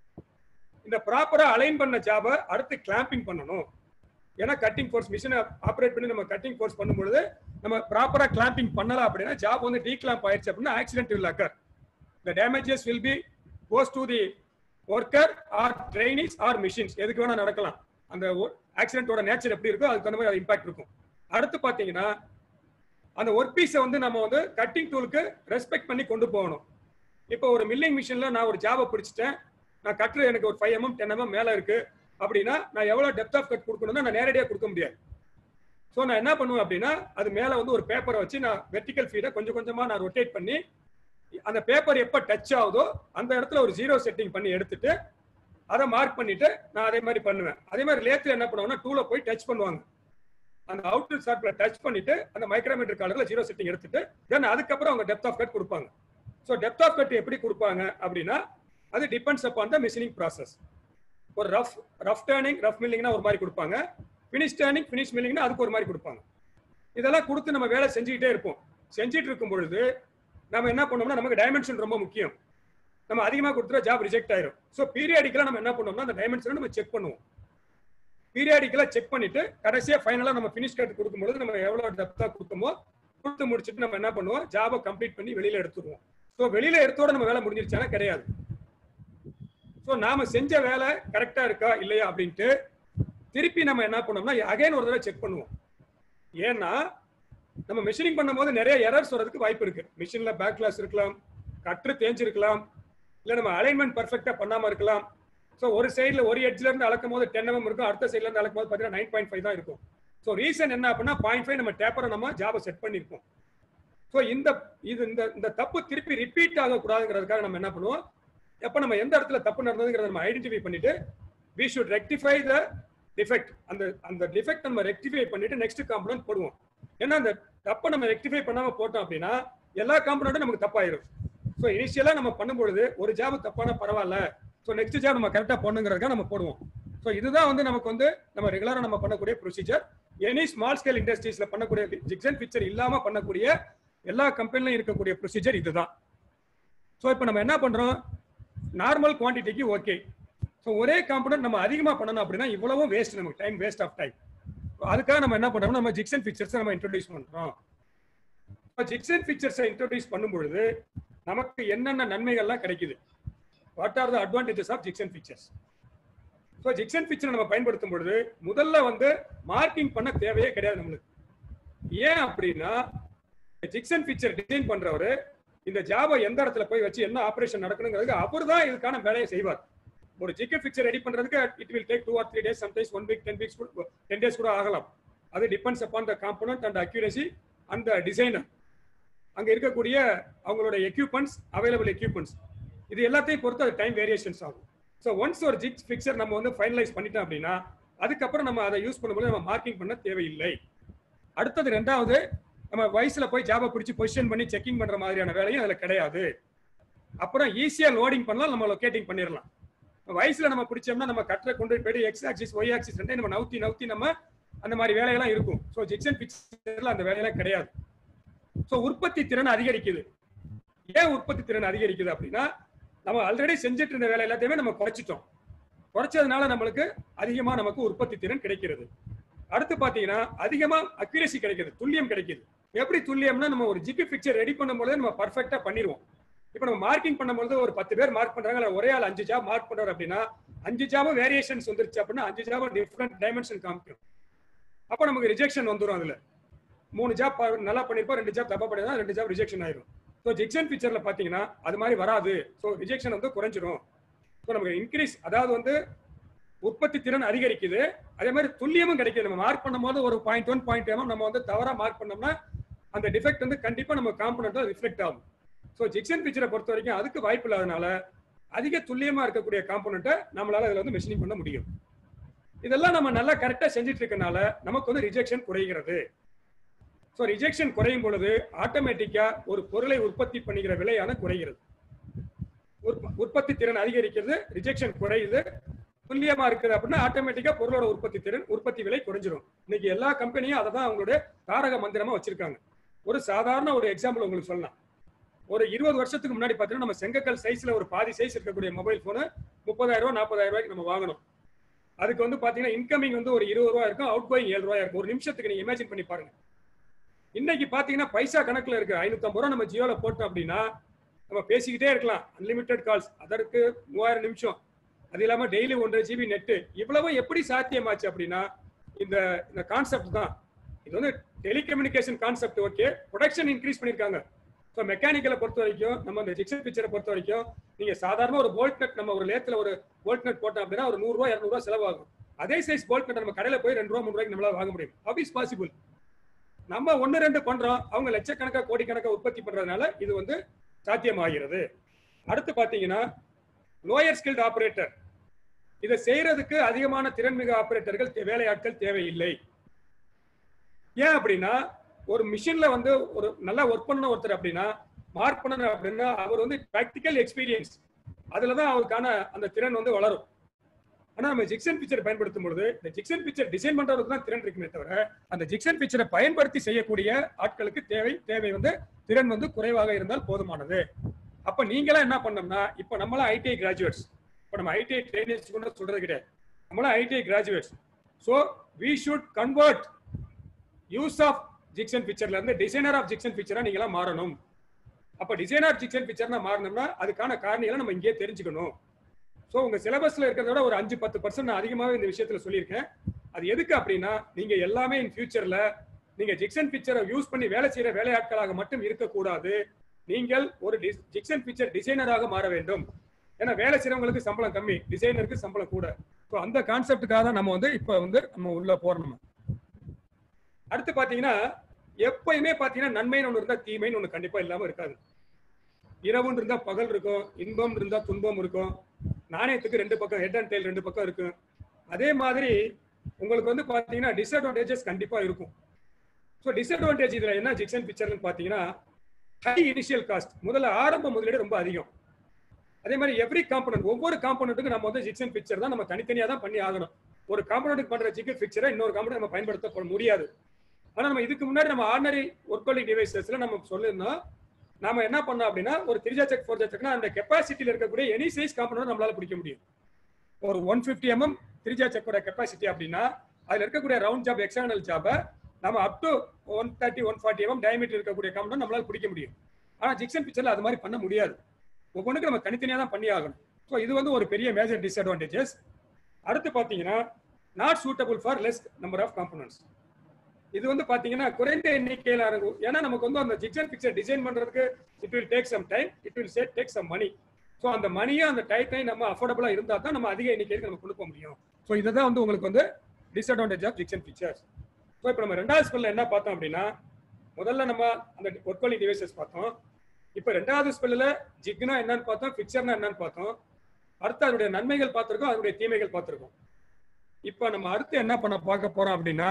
இந்த ப்ராப்பரா அலைன் பண்ண ஜாபை அடுத்து கிளாம்பிங் பண்ணணும் ஏன்னா கட்டிங் ஃபோர்ஸ் மிஷினை ஆப்ரேட் பண்ணி நம்ம கட்டிங் ஃபோர்ஸ் பண்ணும்பொழுது நம்ம ப்ராப்பரா கிளாம்பிங் பண்ணலாம் அப்படின்னா ஜாப் வந்து டீக்ளாம்ப் ஆயிடுச்சு அப்படின்னா accident will occur the damages will be goes to the worker or trainees or machines எதுக்கு வேணா நடக்கலாம் அந்த ஆக்சிடென்ட்டோட நேச்சர் எப்படி இருக்கோ அதுக்கு தகுந்த மாதிரி இம்பாக்ட் இருக்கும் அடுத்து பாத்தீங்கன்னா அந்த ஒர்க் பீஸை வந்து நம்ம வந்து கட்டிங் டூலுக்கு ரெஸ்பெக்ட் பண்ணி கொண்டு போகணும் இப்போ ஒரு மில்லிங் மிஷின்ல நான் ஒரு ஜாபை பிடிச்சிட்டேன் நான் கட்டுற எனக்கு ஒரு ஃபைவ் எம்எம் டென் எம்எம் மேல இருக்கு அப்படின்னா நான் எவ்வளவு டெப்த் ஆஃப் கட் கொடுக்கணும்னா நான் நேரடியாக கொடுக்க முடியாது ஸோ நான் என்ன பண்ணுவேன் அப்படின்னா அது மேல வந்து ஒரு பேப்பரை வச்சு நான் வெர்டிக்கல் ஃபீடை கொஞ்சம் கொஞ்சமா நான் ரொட்டேட் பண்ணி அந்த பேப்பர் எப்ப டச் ஆகுதோ அந்த இடத்துல ஒரு ஜீரோ செட்டிங் பண்ணி எடுத்துட்டு அதை மார்க் பண்ணிட்டு நான் அதே மாதிரி பண்ணுவேன் அதே மாதிரி லேத்துல என்ன பண்ணுவாங்கன்னா டூல போய் டச் பண்ணுவாங்க அந்த அவுட்டர் ஷார்ட்ல டச் பண்ணிட்டு அந்த மைக்ரோமீட்டர் காலர்ல ஜீரோ செட்டிங் எடுத்துட்டு தென் அதுக்கப்புறம் அவங்க டெப்த் ஆஃப் கட் கொடுப்பாங்க ஸோ டெப்த் ஆஃப் கட் எப்படி கொடுப்பாங்க அப்படின்னா அது depends upon the machining process ஒரு ரஃப் ரஃப் டேர்னிங் ரஃப் மில்லிங்னா ஒரு மாதிரி கொடுப்பாங்க ஃபினிஷ் டேர்னிங் ஃபினிஷ் மில்லிங்னா அதுக்கு ஒரு மாதிரி கொடுப்பாங்க இதெல்லாம் கொடுத்து நம்ம வேலை செஞ்சுக்கிட்டே இருப்போம் செஞ்சுட்டு இருக்கும் பொழுது நம்ம என்ன பண்ணோம்னா நமக்கு டைமென்ஷன் ரொம்ப முக்கியம் நம்ம அதிகமாக கொடுத்துட்டா ஜாப் ரிஜெக்ட் ஆயிரும் ஸோ பீரியாடிக்கலாக நம்ம என்ன பண்ணோம்னா அந்த டைமென்ஷனை நம்ம செக் பண்ணுவோம் பீரியாடிக்கலாக செக் பண்ணிட்டு கடைசியாக ஃபைனலாக நம்ம ஃபினிஷ் கட் கொடுக்கும்போது நம்ம எவ்வளோ டெப்த்தாக கொடுத்தோமோ கொடுத்து முடிச்சுட்டு நம்ம என்ன பண்ணுவோம் ஜாபை கம்ப்ளீட் பண்ணி வெளியில எடுத்துருவோம் ஸோ வெளியில எடுத்தோட நம்ம வேலை முடிஞ்சிருச்சானா கிடையாது ஸோ நாம செஞ்ச வேலை கரெக்டா இருக்கா இல்லையா அப்படின்ட்டு திருப்பி நம்ம என்ன பண்ணோம்னா அகைன் ஒரு தடவை செக் பண்ணுவோம் ஏன்னா நம்ம மிஷினிங் பண்ணும்போது நிறைய எரர்ஸ் வரதுக்கு வாய்ப்பு இருக்கு மிஷின்ல பேக் கிளாஸ் இருக்கலாம் கற்று தேஞ்சிருக்கலாம் இல்ல நம்ம அலைன்மெண்ட் பர்ஃபெக்டா பண்ணாம இருக்கலாம் ஸோ ஒரு சைடுல ஒரு எட்ஜ்ல இருந்து அளக்கும் போது டென் எம் இருக்கும் அடுத்த சைடுல இருந்து அளக்கும் போது பார்த்தீங்கன்னா நைன் பாயிண்ட் ஃபைவ் தான் இருக்கும் ஸோ ரீசன் என்ன அப்படின்னா பாயிண்ட் ஃபைவ் நம்ம டேப்பரை நம்ம ஜாபை செட் பண்ணியிருப்போம் ஸோ இந்த இது இந்த இந்த தப்பு திருப்பி ரிப்பீட் ஆகக்கூடாதுங்கிறதுக்காக நம்ம என்ன பண்ணுவோம் எப்போ நம்ம எந்த இடத்துல தப்பு நடந்ததுங்கிறத நம்ம ஐடென்டிஃபை பண்ணிட்டு we should rectify the defect அந்த அந்த டிஃபெக்ட் நம்ம ரெக்டிஃபை பண்ணிட்டு நெக்ஸ்ட் காம்பனன்ட் போடுவோம் ஏன்னா அந்த தப்பை நம்ம ரெக்டிஃபை பண்ணாம போட்டோம் அப்படின்னா எல்லா காம்பனண்ட்டும் நமக்கு தப்பாயிரும் ஸோ இனிஷியலா நம்ம பண்ணும்பொழுது ஒரு ஜாப் தப்பான பரவாயில்ல ஸோ நெக்ஸ்ட் ஜாப் நம்ம கரெக்டா பண்ணுங்கிறதுக்காக நம்ம போடுவோம் ஸோ இதுதான் வந்து நமக்கு வந்து நம்ம ரெகுலரா நம்ம பண்ணக்கூடிய ப்ரொசீஜர் எனி ஸ்மால் ஸ்கேல் இண்டஸ்ட்ரீஸ்ல பண்ணக்கூடிய ஜிக்ஸன் பிக்சர் இல்லாம பண்ணக்கூடிய எல்லா கம்பெனிலும் இருக்கக்கூடிய ப்ரொசீஜர் இதுதான் ஸோ இப்போ நம்ம என்ன பண்றோம் நார்மல் குவான்டிட்டிக்கு ஓகே ஸோ ஒரே காம்பனன்ட் நம்ம அதிகமாக பண்ணணும் அப்படின்னா இவ்வளவும் வேஸ்ட் நமக்கு டைம் வேஸ்ட் ஆஃப் டைம் அதுக்காக நம்ம என்ன பண்றோம் நம்ம ஜிக்ஸன் பிக்சர்ஸ் நம்ம இன்ட்ரோடியூஸ் பண்றோம் ஜிக்ஸன் பிக்சர்ஸை இன்ட்ரோடியூஸ் பண்ணும் பொழுது நமக்கு என்னென்ன நன்மைகள்லாம் கிடைக்குது what are the advantages of jigs and fixtures so jigs and fixture நம்ம பயன்படுத்தும் பொழுது முதல்ல வந்து மார்க்கிங் பண்ண தேவையே கிடையாது நம்மளுக்கு ஏன் அப்படின்னா ஜிக்ஸன் பிக்சர் டிசைன் பண்றவரு இந்த ஜாபை எந்த இடத்துல போய் வச்சு என்ன ஆபரேஷன் நடக்கணுங்கிறதுக்கு அவர் தான் இதுக்கான வேலையை செய்வார் ஒரு ஜிகே பிக்சர் ரெடி பண்றதுக்கு it will take two or three days sometimes one week ten weeks ten days கூட ஆகலாம் அது depends upon the component and accuracy அந்த டிசைனர் அங்க இருக்கக்கூடிய அவங்களோட எக்யூப்மெண்ட்ஸ் அவைலபிள் எக்யூப்மெண்ட்ஸ் இது எல்லாத்தையும் பொறுத்து அது டைம் வேரியேஷன்ஸ் ஆகும் ஸோ ஒன்ஸ் ஒரு ஜிக் பிக்சர் நம்ம வந்து ஃபைனலைஸ் பண்ணிட்டோம் அப்படின்னா அதுக்கப்புறம் நம்ம அதை யூஸ் பண்ணும்போது நம்ம மார்க்கிங் பண்ண தேவையில்லை அடுத்தது ரெண்டாவது நம்ம வயசுல போய் ஜாபை பிடிச்சி பொசிஷன் பண்ணி செக்கிங் பண்ற மாதிரியான வேலையும் அதுல கிடையாது அப்புறம் ஈஸியா லோடிங் பண்ணலாம் நம்ம லொக்கேட்டிங் பண்ணிடலாம் வயசுல நம்ம பிடிச்சோம்னா நம்ம கட்டரை கொண்டு போயிட்டு எக்ஸ் ஆக்சிஸ் ஒய் ஆக்சிஸ் ரெண்டே நம்ம நவுத்தி நவுத்தி நம்ம அந்த மாதிரி வேலையெல்லாம் இருக்கும் ஸோ ஜிக்சன் பிக்சர்ல அந்த வேலையெல்லாம் கிடையாது ஸோ உற்பத்தி திறன் அதிகரிக்குது ஏன் உற்பத்தி திறன் அதிகரிக்குது அப்படின்னா நம்ம ஆல்ரெடி செஞ்சுட்டு இருந்த வேலை எல்லாத்தையுமே நம்ம குறைச்சிட்டோம் குறைச்சதுனால நம்மளுக்கு அதிகமா நமக்கு உற்பத்தி திறன் கிடைக்கிறது அடுத்து பாத்தீங்கன்னா அதிகமா அக்யூரசி கிடைக்குது துல்லியம் கிடைக்குது எப்படி துல்லியம்னா நம்ம ஒரு ஜிபி பிக்சர் ரெடி பண்ணும்போது நம்ம பர்ஃபெக்டா பண்ணிடுவோம் இப்போ நம்ம மார்க்கிங் பண்ணும்போது ஒரு பத்து பேர் மார்க் பண்றாங்க இல்ல ஒரே ஆள் அஞ்சு ஜாப் மார்க் பண்றாரு அப்படின்னா அஞ்சு ஜாபும் வேரியேஷன்ஸ் வந்துருச்சு அப்படின்னா அஞ்சு ஜாபும் டிஃப்ரெண்ட் டைமென்ஷன் காமிக்கும் அப்போ நமக்கு ரிஜெக்ஷன் வந்துடும் அதுல மூணு ஜாப் நல்லா பண்ணிருப்போம் ரெண்டு ஜாப் தப்பா பண்ணிருந்தா ரெண்டு ஜாப் ரிஜெக்ஷன் ஆயிரும் ஸோ ஜிக்ஷன் ஃபீச்சர்ல பாத்தீங்கன்னா அது மாதிரி வராது ஸோ ரிஜெக்ஷன் வந்து குறைஞ்சிரும் ஸோ நமக்கு இன்க்ரீஸ் அதாவது வந்து உற்பத்தி திறன் அதிகரிக்குது அதே மாதிரி துல்லியமும் கிடைக்குது நம்ம மார்க் பண்ணும்போது ஒரு பாயிண்ட் ஒன் பாயிண்ட் நம்ம வந்து தவறா மார்க் பண்ணோம்னா அந்த டிஃபெக்ட் வந்து கண்டிப்பா நம்ம காம்பனண்ட்ல ரிஃப்ளெக்ட் ஆகும் ஸோ ஜிக்ஷன் பிக்சரை பொறுத்த வரைக்கும் அதுக்கு வாய்ப்பு இல்லாதனால அதிக துல்லியமா இருக்கக்கூடிய காம்பனண்ட்டை நம்மளால அதுல வந்து மெஷினிங் பண்ண முடியும் இதெல்லாம் நம்ம நல்லா கரெக்டா செஞ்சுட்டு இருக்கனால நமக்கு வந்து ரிஜெக்ஷன் குறைகிறது ஸோ ரிஜெக்ஷன் குறையும் பொழுது ஆட்டோமேட்டிக்கா ஒரு பொருளை உற்பத்தி பண்ணுகிற விலையான குறைகிறது உற்பத்தி திறன் அதிகரிக்கிறது ரிஜெக்ஷன் குறையுது துல்லியமா இருக்குது அப்படின்னா ஆட்டோமேட்டிக்கா பொருளோட உற்பத்தி திறன் உற்பத்தி விலை குறைஞ்சிரும் இன்னைக்கு எல்லா கம்பெனியும் அதை தான் அவங்களுடைய தாரக மந்திரமா வச்சிருக்காங்க ஒரு சாதாரண ஒரு எக்ஸாம்பிள் உங்களுக்கு சொல்லலாம் ஒரு இருபது வருஷத்துக்கு முன்னாடி பார்த்தீங்கன்னா நம்ம செங்கக்கல் சைஸ்ல ஒரு பாதி சைஸ் இருக்கக்கூடிய மொபைல் போனு முப்பதாயிரம் ரூபாய் நாற்பதாயிரம் ரூபாய்க்கு நம்ம வாங்கணும் அதுக்கு வந்து பாத்தீங்கன்னா இன்கமிங் வந்து ஒரு இருபது ரூபாய் இருக்கும் அவுட் கோயிங் ஏழு ரூபாய் இருக்கும் ஒரு நிமிஷத்துக்கு நீங்க இமேஜின் பண்ணி பாருங்க இன்னைக்கு பாத்தீங்கன்னா பைசா கணக்குல இருக்கு ஐநூத்தம்பது ரூபா நம்ம ஜியோல போட்டோம் அப்படின்னா நம்ம பேசிக்கிட்டே இருக்கலாம் அன்லிமிட்டெட் கால்ஸ் அதற்கு மூவாயிரம் நிமிஷம் அது இல்லாம டெய்லி ஒன்றரை ஜிபி நெட்டு இவ்வளவு எப்படி சாத்தியமாச்சு அப்படின்னா இந்த இந்த கான்செப்ட் தான் இது வந்து telecommunication concept okay production increase பண்ணிருக்காங்க ஸோ மெக்கானிக்கலை பொறுத்த வரைக்கும் நம்ம இந்த ஜிக்சன் பிக்சரை பொறுத்த வரைக்கும் நீங்க சாதாரண ஒரு போல்ட் நட் நம்ம ஒரு லேத்துல ஒரு போல்ட் நட் போட்டோம் அப்படின்னா ஒரு நூறுரூவா இரநூறுவா செலவாகும் அதே சைஸ் போல்ட் நட் நம்ம கடையில போய் ரெண்டு ரூபா மூணு ரூபாய்க்கு நம்மளால வாங்க முடியும் ஹவ் இஸ் பாசிபிள் நம்ம ஒன்னு ரெண்டு பண்றோம் அவங்க லட்சக்கணக்கா கோடிக்கணக்கா உற்பத்தி பண்றதுனால இது வந்து சாத்தியமாகிறது அடுத்து பாத்தீங்கன்னா லோயர் ஸ்கில்ட் ஆபரேட்டர் இதை செய்யறதுக்கு அதிகமான திறன்மிகு ஆபரேட்டர்கள் வேலையாட்கள் தேவையில்லை ஏன் அப்படின்னா ஒரு மிஷின்ல வந்து ஒரு நல்லா ஒர்க் பண்ண ஒருத்தர் அப்படின்னா மார்க் பண்ணணும் அப்படின்னா அவர் வந்து ப்ராக்டிக்கல் எக்ஸ்பீரியன்ஸ் அதுலதான் அவருக்கான அந்த திறன் வந்து வளரும் ஆனா நம்ம ஜிக்சன் பிக்சர் பயன்படுத்தும் பொழுது இந்த ஜிக்சன் பிக்சர் டிசைன் பண்றதுக்கு தான் திறன் இருக்குமே தவிர அந்த ஜிக்சன் பிக்சரை பயன்படுத்தி செய்யக்கூடிய ஆட்களுக்கு தேவை தேவை வந்து திறன் வந்து குறைவாக இருந்தால் போதுமானது அப்ப நீங்களாம் என்ன பண்ணோம்னா இப்ப நம்மளாம் ஐடிஐ கிராஜுவேட்ஸ் இப்ப நம்ம ஐடிஐ ட்ரைனர்ஸ் கூட சொல்றது கிடையாது நம்மளாம் ITI graduates so we should convert use of jigs and பிக்சர்ல இருந்து டிசைனர் ஆஃப் ஜிக்சன் பிக்சரா நீங்களாம் மாறணும் அப்ப டிசைனர் ஆஃப் ஜிக்சன் பிக்சர்னா மாறணும்னா அதுக்கான காரணிகளை நம்ம இங்கேயே தெரிஞ்சுக்கணும் ஸோ உங்க சிலபஸ்ல இருக்கிறத விட ஒரு அஞ்சு பத்து பர்சன்ட் நான் அதிகமாகவே இந்த விஷயத்துல சொல்லியிருக்கேன் அது எதுக்கு அப்படின்னா நீங்க எல்லாமே இன் ஃபியூச்சர்ல நீங்க ஜிக்சன் பிக்சரை யூஸ் பண்ணி வேலை செய்யற வேலையாட்களாக மட்டும் இருக்கக்கூடாது நீங்கள் ஒரு ஜிக்சன் பிக்சர் டிசைனராக மாற வேண்டும் ஏன்னா வேலை செய்யறவங்களுக்கு சம்பளம் கம்மி டிசைனருக்கு சம்பளம் கூட ஸோ அந்த கான்செப்டுக்காக தான் நம்ம வந்து இப்போ வந்து நம்ம உள்ள போறோம் நம்ம அடுத்து பாத்தீங்கன்னா எப்பயுமே பாத்தீங்கன்னா நன்மைன்னு ஒன்று இருந்தா தீமைன்னு ஒன்று கண்டிப்பா இல்லாம இருக்காது இரவுன்னு இருந்தா பகல் இருக்கும் இன்பம் இருந்தா துன்பம் இருக்கும் நாணயத்துக்கு ரெண்டு பக்கம் ஹெட் அண்ட் டெயில் ரெண்டு பக்கம் இருக்கும் அதே மாதிரி உங்களுக்கு வந்து பாத்தீங்கன்னா டிஸ்அட்வான்டேஜஸ் கண்டிப்பா இருக்கும் ஸோ டிஸ்அட்வான்டேஜ் இதுல என்ன ஜிக்சன் பிக்சர்னு பாத்தீங்கன்னா ஹை இனிஷியல் காஸ்ட் முதல்ல ஆரம்ப முதலீடு ரொம்ப அதிகம் அதே மாதிரி எவ்ரி காம்பனண்ட் ஒவ்வொரு காம்பனண்ட்டுக்கு நம்ம வந்து ஜிக்சன் பிக்சர் தான் நம்ம தனித்தனியா தான் பண்ணி ஆகணும் ஒரு காம்பனண்ட்டுக்கு பண்ற ஜிக்கன் பிக்சரை இன்னொரு காம்பனண்ட் நம்ம பயன்படுத்த முடியாது ஆனா நம்ம இதுக்கு முன்னாடி நம்ம ஆர்டினரி ஒர்க் டிவைசஸ்ல நம்ம சொல்லியிருந்தோம் நாம என்ன பண்ணோம் அப்படின்னா ஒரு த்ரீ செக் ஃபோர் செக்னா அந்த கெப்பாசிட்டியில இருக்கக்கூடிய எனி சைஸ் காம்பனண்ட் நம்மளால பிடிக்க முடியும் ஒரு ஒன் ஃபிஃப்டி எம்எம் த்ரீ செக்கோட கெப்பாசிட்டி அப்படின்னா அதுல இருக்கக்கூடிய ரவுண்ட் ஜாப் எக்ஸ்டர்னல் ஜாபை நம்ம up to one thirty one forty mm diameter இருக்கக்கூடிய காம்பனண்ட் நம்மளால பிடிக்க முடியும் ஆனா ஜிக்சன் பிக்சர்ல அது மாதிரி பண்ண முடியாது ஒவ்வொன்றுக்கு நம்ம தனித்தனியா தான் பண்ணி ஆகணும் ஸோ இது வந்து ஒரு பெரிய மேஜர் டிஸ்அட்வான்டேஜஸ் அடுத்து பாத்தீங்கன்னா not suitable for less number of components இது வந்து பாத்தீங்கன்னா குறைந்த எண்ணிக்கையில இருக்கும் ஏன்னா நமக்கு வந்து அந்த ஜிக்சன் பிக்சர் டிசைன் பண்றதுக்கு it will take some time it will set take some money so அந்த மணியும் அந்த டைத்தையும் நம்ம அஃபோர்டபுளா இருந்தா தான் நம்ம அதிக எண்ணிக்கைக்கு நம்ம கொடுக்க முடியும் ஸோ இதை தான் வந்து உங்களுக்கு வந்து disadvantage of jigs and fixtures so இப்போ நம்ம ரெண்டாவது ஸ்பெல்ல என்ன பார்த்தோம் அப்படின்னா முதல்ல நம்ம அந்த ஒர்க் டிவைசஸ் பார்த்தோம் இப்போ ரெண்டாவது ஸ்பெல்லில் ஜிக்னா என்னன்னு பார்த்தோம் பிக்சர்னா என்னன்னு பார்த்தோம் அடுத்து அதனுடைய நன்மைகள் பார்த்துருக்கோம் அதனுடைய தீமைகள் பார்த்துருக்கோம் இப்போ நம்ம அடுத்து என்ன பண்ண பார்க்க போறோம் அப்படின்னா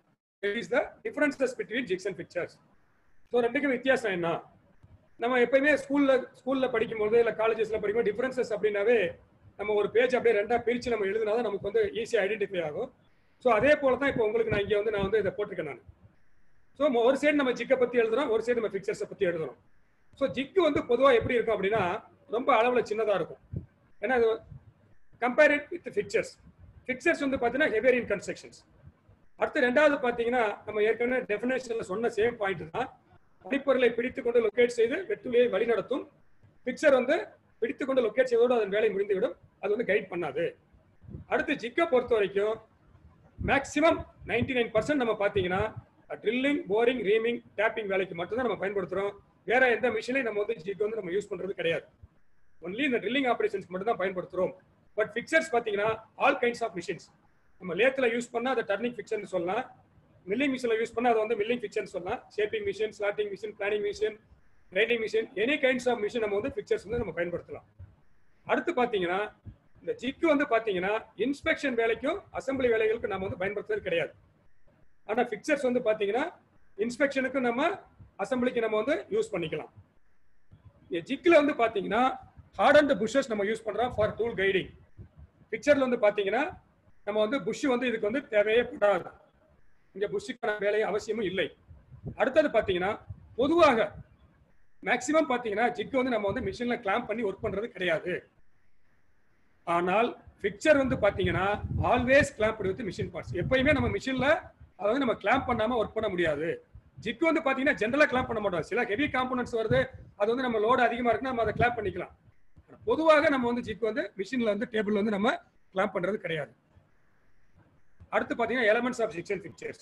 is the differences between jigs and fixtures so ரெண்டுக்கும் வித்தியாசம் என்ன நம்ம எப்பயுமே ஸ்கூல்ல ஸ்கூல்ல படிக்கும்போது இல்லை காலேஜஸ்ல படிக்கும்போது டிஃபரன்சஸ் அப்படின்னாவே நம்ம ஒரு பேஜ் அப்படியே ரெண்டா பிரிச்சு நம்ம எழுதினா தான் நமக்கு வந்து ஈஸியாக ஐடென்டிஃபை ஆகும் ஸோ அதே போல தான் இப்போ உங்களுக்கு நான் இங்கே வந்து நான் வந்து இதை போட்டிருக்கேன் நான் ஸோ ஒரு சைடு நம்ம ஜிக்கை பத்தி எழுதுறோம் ஒரு சைடு நம்ம பிக்சர்ஸை பத்தி எழுதுறோம் ஸோ ஜிக்கு வந்து பொதுவாக எப்படி இருக்கும் அப்படின்னா ரொம்ப அளவில் சின்னதாக இருக்கும் ஏன்னா அது கம்பேர் வித் பிக்சர்ஸ் பிக்சர்ஸ் வந்து பார்த்தீங்கன்னா ஹெவியர் இன் கன்ஸ்ட்ரக்ஷன்ஸ் அடுத்து ரெண்டாவது பார்த்தீங்கன்னா நம்ம ஏற்கனவே டெஃபினேஷன்ல சொன்ன சேம் பாயிண்ட் தான் பனிப்பொருளை பிடித்துக் கொண்டு லொக்கேட் செய்து வெட்டுலையை வழிநடத்தும் பிக்சர் வந்து பிடித்துக் கொண்டு லொக்கேட் செய்வதோடு அதன் வேலை முடிந்துவிடும் அது வந்து கைட் பண்ணாது அடுத்து ஜிக்கை பொறுத்த வரைக்கும் மேக்சிமம் நைன்டி நைன் பர்சன்ட் நம்ம பார்த்தீங்கன்னா ட்ரில்லிங் போரிங் ரீமிங் டேப்பிங் வேலைக்கு மட்டும்தான் நம்ம பயன்படுத்துறோம் வேற எந்த மிஷினையும் நம்ம வந்து ஜிக்கு வந்து நம்ம யூஸ் பண்றது கிடையாது ஒன்லி இந்த ட்ரில்லிங் ஆபரேஷன்ஸ் மட்டும் தான் பயன்படுத்துறோம் பட் பிக்சர்ஸ் பார்த்தீங்கன்னா ஆல் கைண்ட்ஸ் ஆஃப் மிஷின்ஸ் நம்ம லேத்தில் யூஸ் பண்ணா அதை டர்னிங் ஃபிக்ஷன் சொல்லலாம் மில்லிங் மிஷினில் யூஸ் பண்ணா அதை வந்து மில்லிங் ஃபிக்ஷன் சொல்லலாம் shaping machine slotting machine planing machine writing machine any kinds of machine நம்ம வந்து பிக்சர்ஸ் வந்து நம்ம பயன்படுத்தலாம் அடுத்து பார்த்தீங்கன்னா இந்த ஜிக்கு வந்து பார்த்தீங்கன்னா இன்ஸ்பெக்ஷன் வேலைக்கும் அசம்பிளி வேலைகளுக்கும் நம்ம வந்து பயன்படுத்துறது கிடையாது ஆனால் பிக்சர்ஸ் வந்து பார்த்தீங்கன்னா இன்ஸ்பெக்ஷனுக்கும் நம்ம அசம்பிளிக்கு நம்ம வந்து யூஸ் பண்ணிக்கலாம் ஜிக்கில் வந்து பார்த்தீங்கன்னா ஹார்ட் அண்ட் புஷஸ் நம்ம யூஸ் பண்ணுறோம் ஃபார் டூல் கைடிங் பிக்சர்ல வந்து பார்த்தீங்கன்னா நம்ம வந்து புஷ் வந்து இதுக்கு வந்து தேவையே படாது இங்க புஷ்ஷுக்கான வேலை அவசியமும் இல்லை அடுத்தது பாத்தீங்கன்னா பொதுவாக மேக்சிமம் பாத்தீங்கன்னா ஜிக்கு வந்து நம்ம வந்து மிஷின்ல கிளாம்ப் பண்ணி ஒர்க் பண்றது கிடையாது ஆனால் பிக்சர் வந்து பாத்தீங்கன்னா always clamp with machine parts எப்பயுமே நம்ம மிஷின்ல அதை வந்து நம்ம கிளாம்ப் பண்ணாம ஒர்க் பண்ண முடியாது ஜிக்கு வந்து பாத்தீங்கன்னா ஜென்ரலா கிளாம்ப் பண்ண மாட்டோம் சில ஹெவி காம்பனன்ட்ஸ் வருது அது வந்து நம்ம லோடு அதிகமா இருக்குன்னா நம்ம அதை கிளாம்ப் பண்ணிக்கலாம் பொதுவாக நம்ம வந்து ஜிக்கு வந்து மிஷின்ல வந்து டேபிள் வந்து நம்ம கிளாம்ப் பண்றது கிடையாது அடுத்து பாத்தீங்கன்னா elements of jigs and fixtures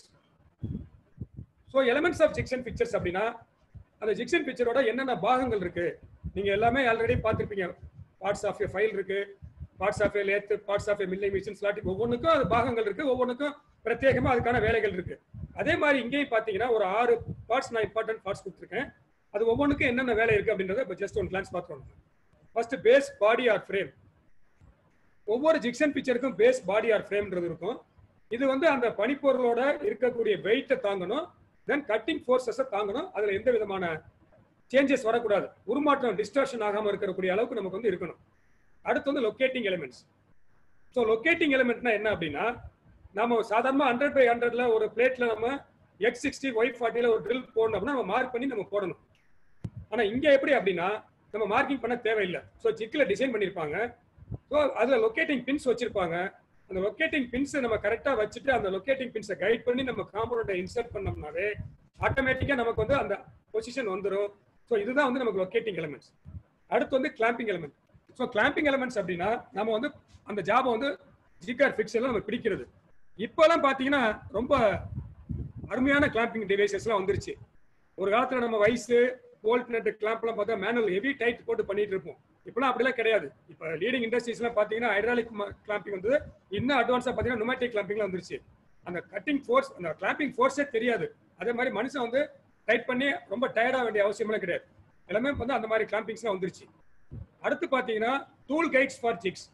so elements of jigs and fixtures அப்படின்னா அந்த ஜிக்சன் பிக்சரோட என்னென்ன பாகங்கள் இருக்கு நீங்க எல்லாமே ஆல்ரெடி பார்த்துருப்பீங்க பார்ட்ஸ் ஆஃப் ஏ ஃபைல் இருக்கு parts of a lathe parts of a milling machine slotting ஒவ்வொன்றுக்கும் அது பாகங்கள் இருக்கு ஒவ்வொன்றுக்கும் பிரத்யேகமா அதுக்கான வேலைகள் இருக்கு அதே மாதிரி இங்கேயும் பார்த்தீங்கன்னா ஒரு ஆறு பார்ட்ஸ் நான் இம்பார்ட்டன்ட் பார்ட்ஸ் கொடுத்துருக்கேன் அது ஒவ்வொன்றுக்கும் என்னென்ன வேலை இருக்கு அப்படின்றத இப்போ ஜஸ்ட் ஒன் கிளான்ஸ் பார்த்துருவோம் first base body or frame ஒவ்வொரு ஜிக்சன் பிக்சருக்கும் பேஸ் பாடி ஆர் ஃப்ரேம்ன்றது இருக்கும் இது வந்து அந்த பனிப்பொருளோட இருக்கக்கூடிய வெயிட்டை தாங்கணும் தென் கட்டிங் ஃபோர்ஸஸை தாங்கணும் அதுல எந்த விதமான சேஞ்சஸ் வரக்கூடாது உருமாற்றம் டிஸ்டர்ஷன் ஆகாம இருக்கக்கூடிய அளவுக்கு நமக்கு வந்து இருக்கணும் அடுத்து வந்து லொக்கேட்டிங் எலிமெண்ட்ஸ் ஸோ லொக்கேட்டிங் எலிமெண்ட்னா என்ன அப்படின்னா நம்ம சாதாரண ஹண்ட்ரட் பை ஹண்ட்ரட்ல ஒரு பிளேட்ல நம்ம எக்ஸ் சிக்ஸ்டி ஒய் ஃபார்ட்டில ஒரு ட்ரில் போடணும் அப்படின்னா நம்ம மார்க் பண்ணி நம்ம போடணும் ஆனா இங்க எப்படி அப்படின்னா நம்ம மார்க்கிங் பண்ண தேவையில்லை ஸோ ஜிக்கில் டிசைன் பண்ணியிருப்பாங்க ஸோ அதுல லொக்கேட்டிங் பின்ஸ் வச்சிருப்பாங்க அந்த லொக்கேட்டிங் பின்ஸை நம்ம கரெக்டாக வச்சுட்டு அந்த லொக்கேட்டிங் பின்ஸை கைட் பண்ணி நம்ம காம்பனண்ட்டை இன்சர்ட் பண்ணோம்னாவே ஆட்டோமேட்டிக்காக நமக்கு வந்து அந்த பொசிஷன் வந்துடும் ஸோ இதுதான் வந்து நமக்கு லொக்கேட்டிங் எலிமெண்ட்ஸ் அடுத்து வந்து clamping element so clamping elements அப்படின்னா நம்ம வந்து அந்த ஜாபை வந்து ஜிகார் ஃபிக்ஸ் நம்ம பிடிக்கிறது இப்போலாம் பார்த்தீங்கன்னா ரொம்ப அருமையான கிளாம்பிங் டிவைசஸ்லாம் வந்துருச்சு ஒரு காலத்துல நம்ம வயசு போல்ட் நட் கிளாம்ப்லாம் பார்த்தா மேனுவல் ஹெவி டைட் போட்டு பண்ணிட்டு இருப்போம் இப்பெல்லாம் அப்படிலாம் கிடையாது இப்போ லீடிங் இண்டஸ்ட்ரீஸ்லாம் பார்த்தீங்கன்னா ஹைட்ராலிக் கிளாம்பிங் வந்து இன்னும் அட்வான்ஸாக பார்த்தீங்கன்னா நொமேட்டிக் கிளாம்பிங்லாம் வந்துருச்சு அந்த கட்டிங் ஃபோர்ஸ் அந்த கிளாம்பிங் ஃபோர்ஸே தெரியாது அதே மாதிரி மனுஷன் வந்து டைட் பண்ணி ரொம்ப டயர்டாக வேண்டிய அவசியமெல்லாம் கிடையாது எல்லாமே வந்து அந்த மாதிரி கிளாம்பிங்ஸ்லாம் வந்துருச்சு அடுத்து பார்த்தீங்கன்னா டூல் கைட்ஸ் ஃபார் ஜிக்ஸ்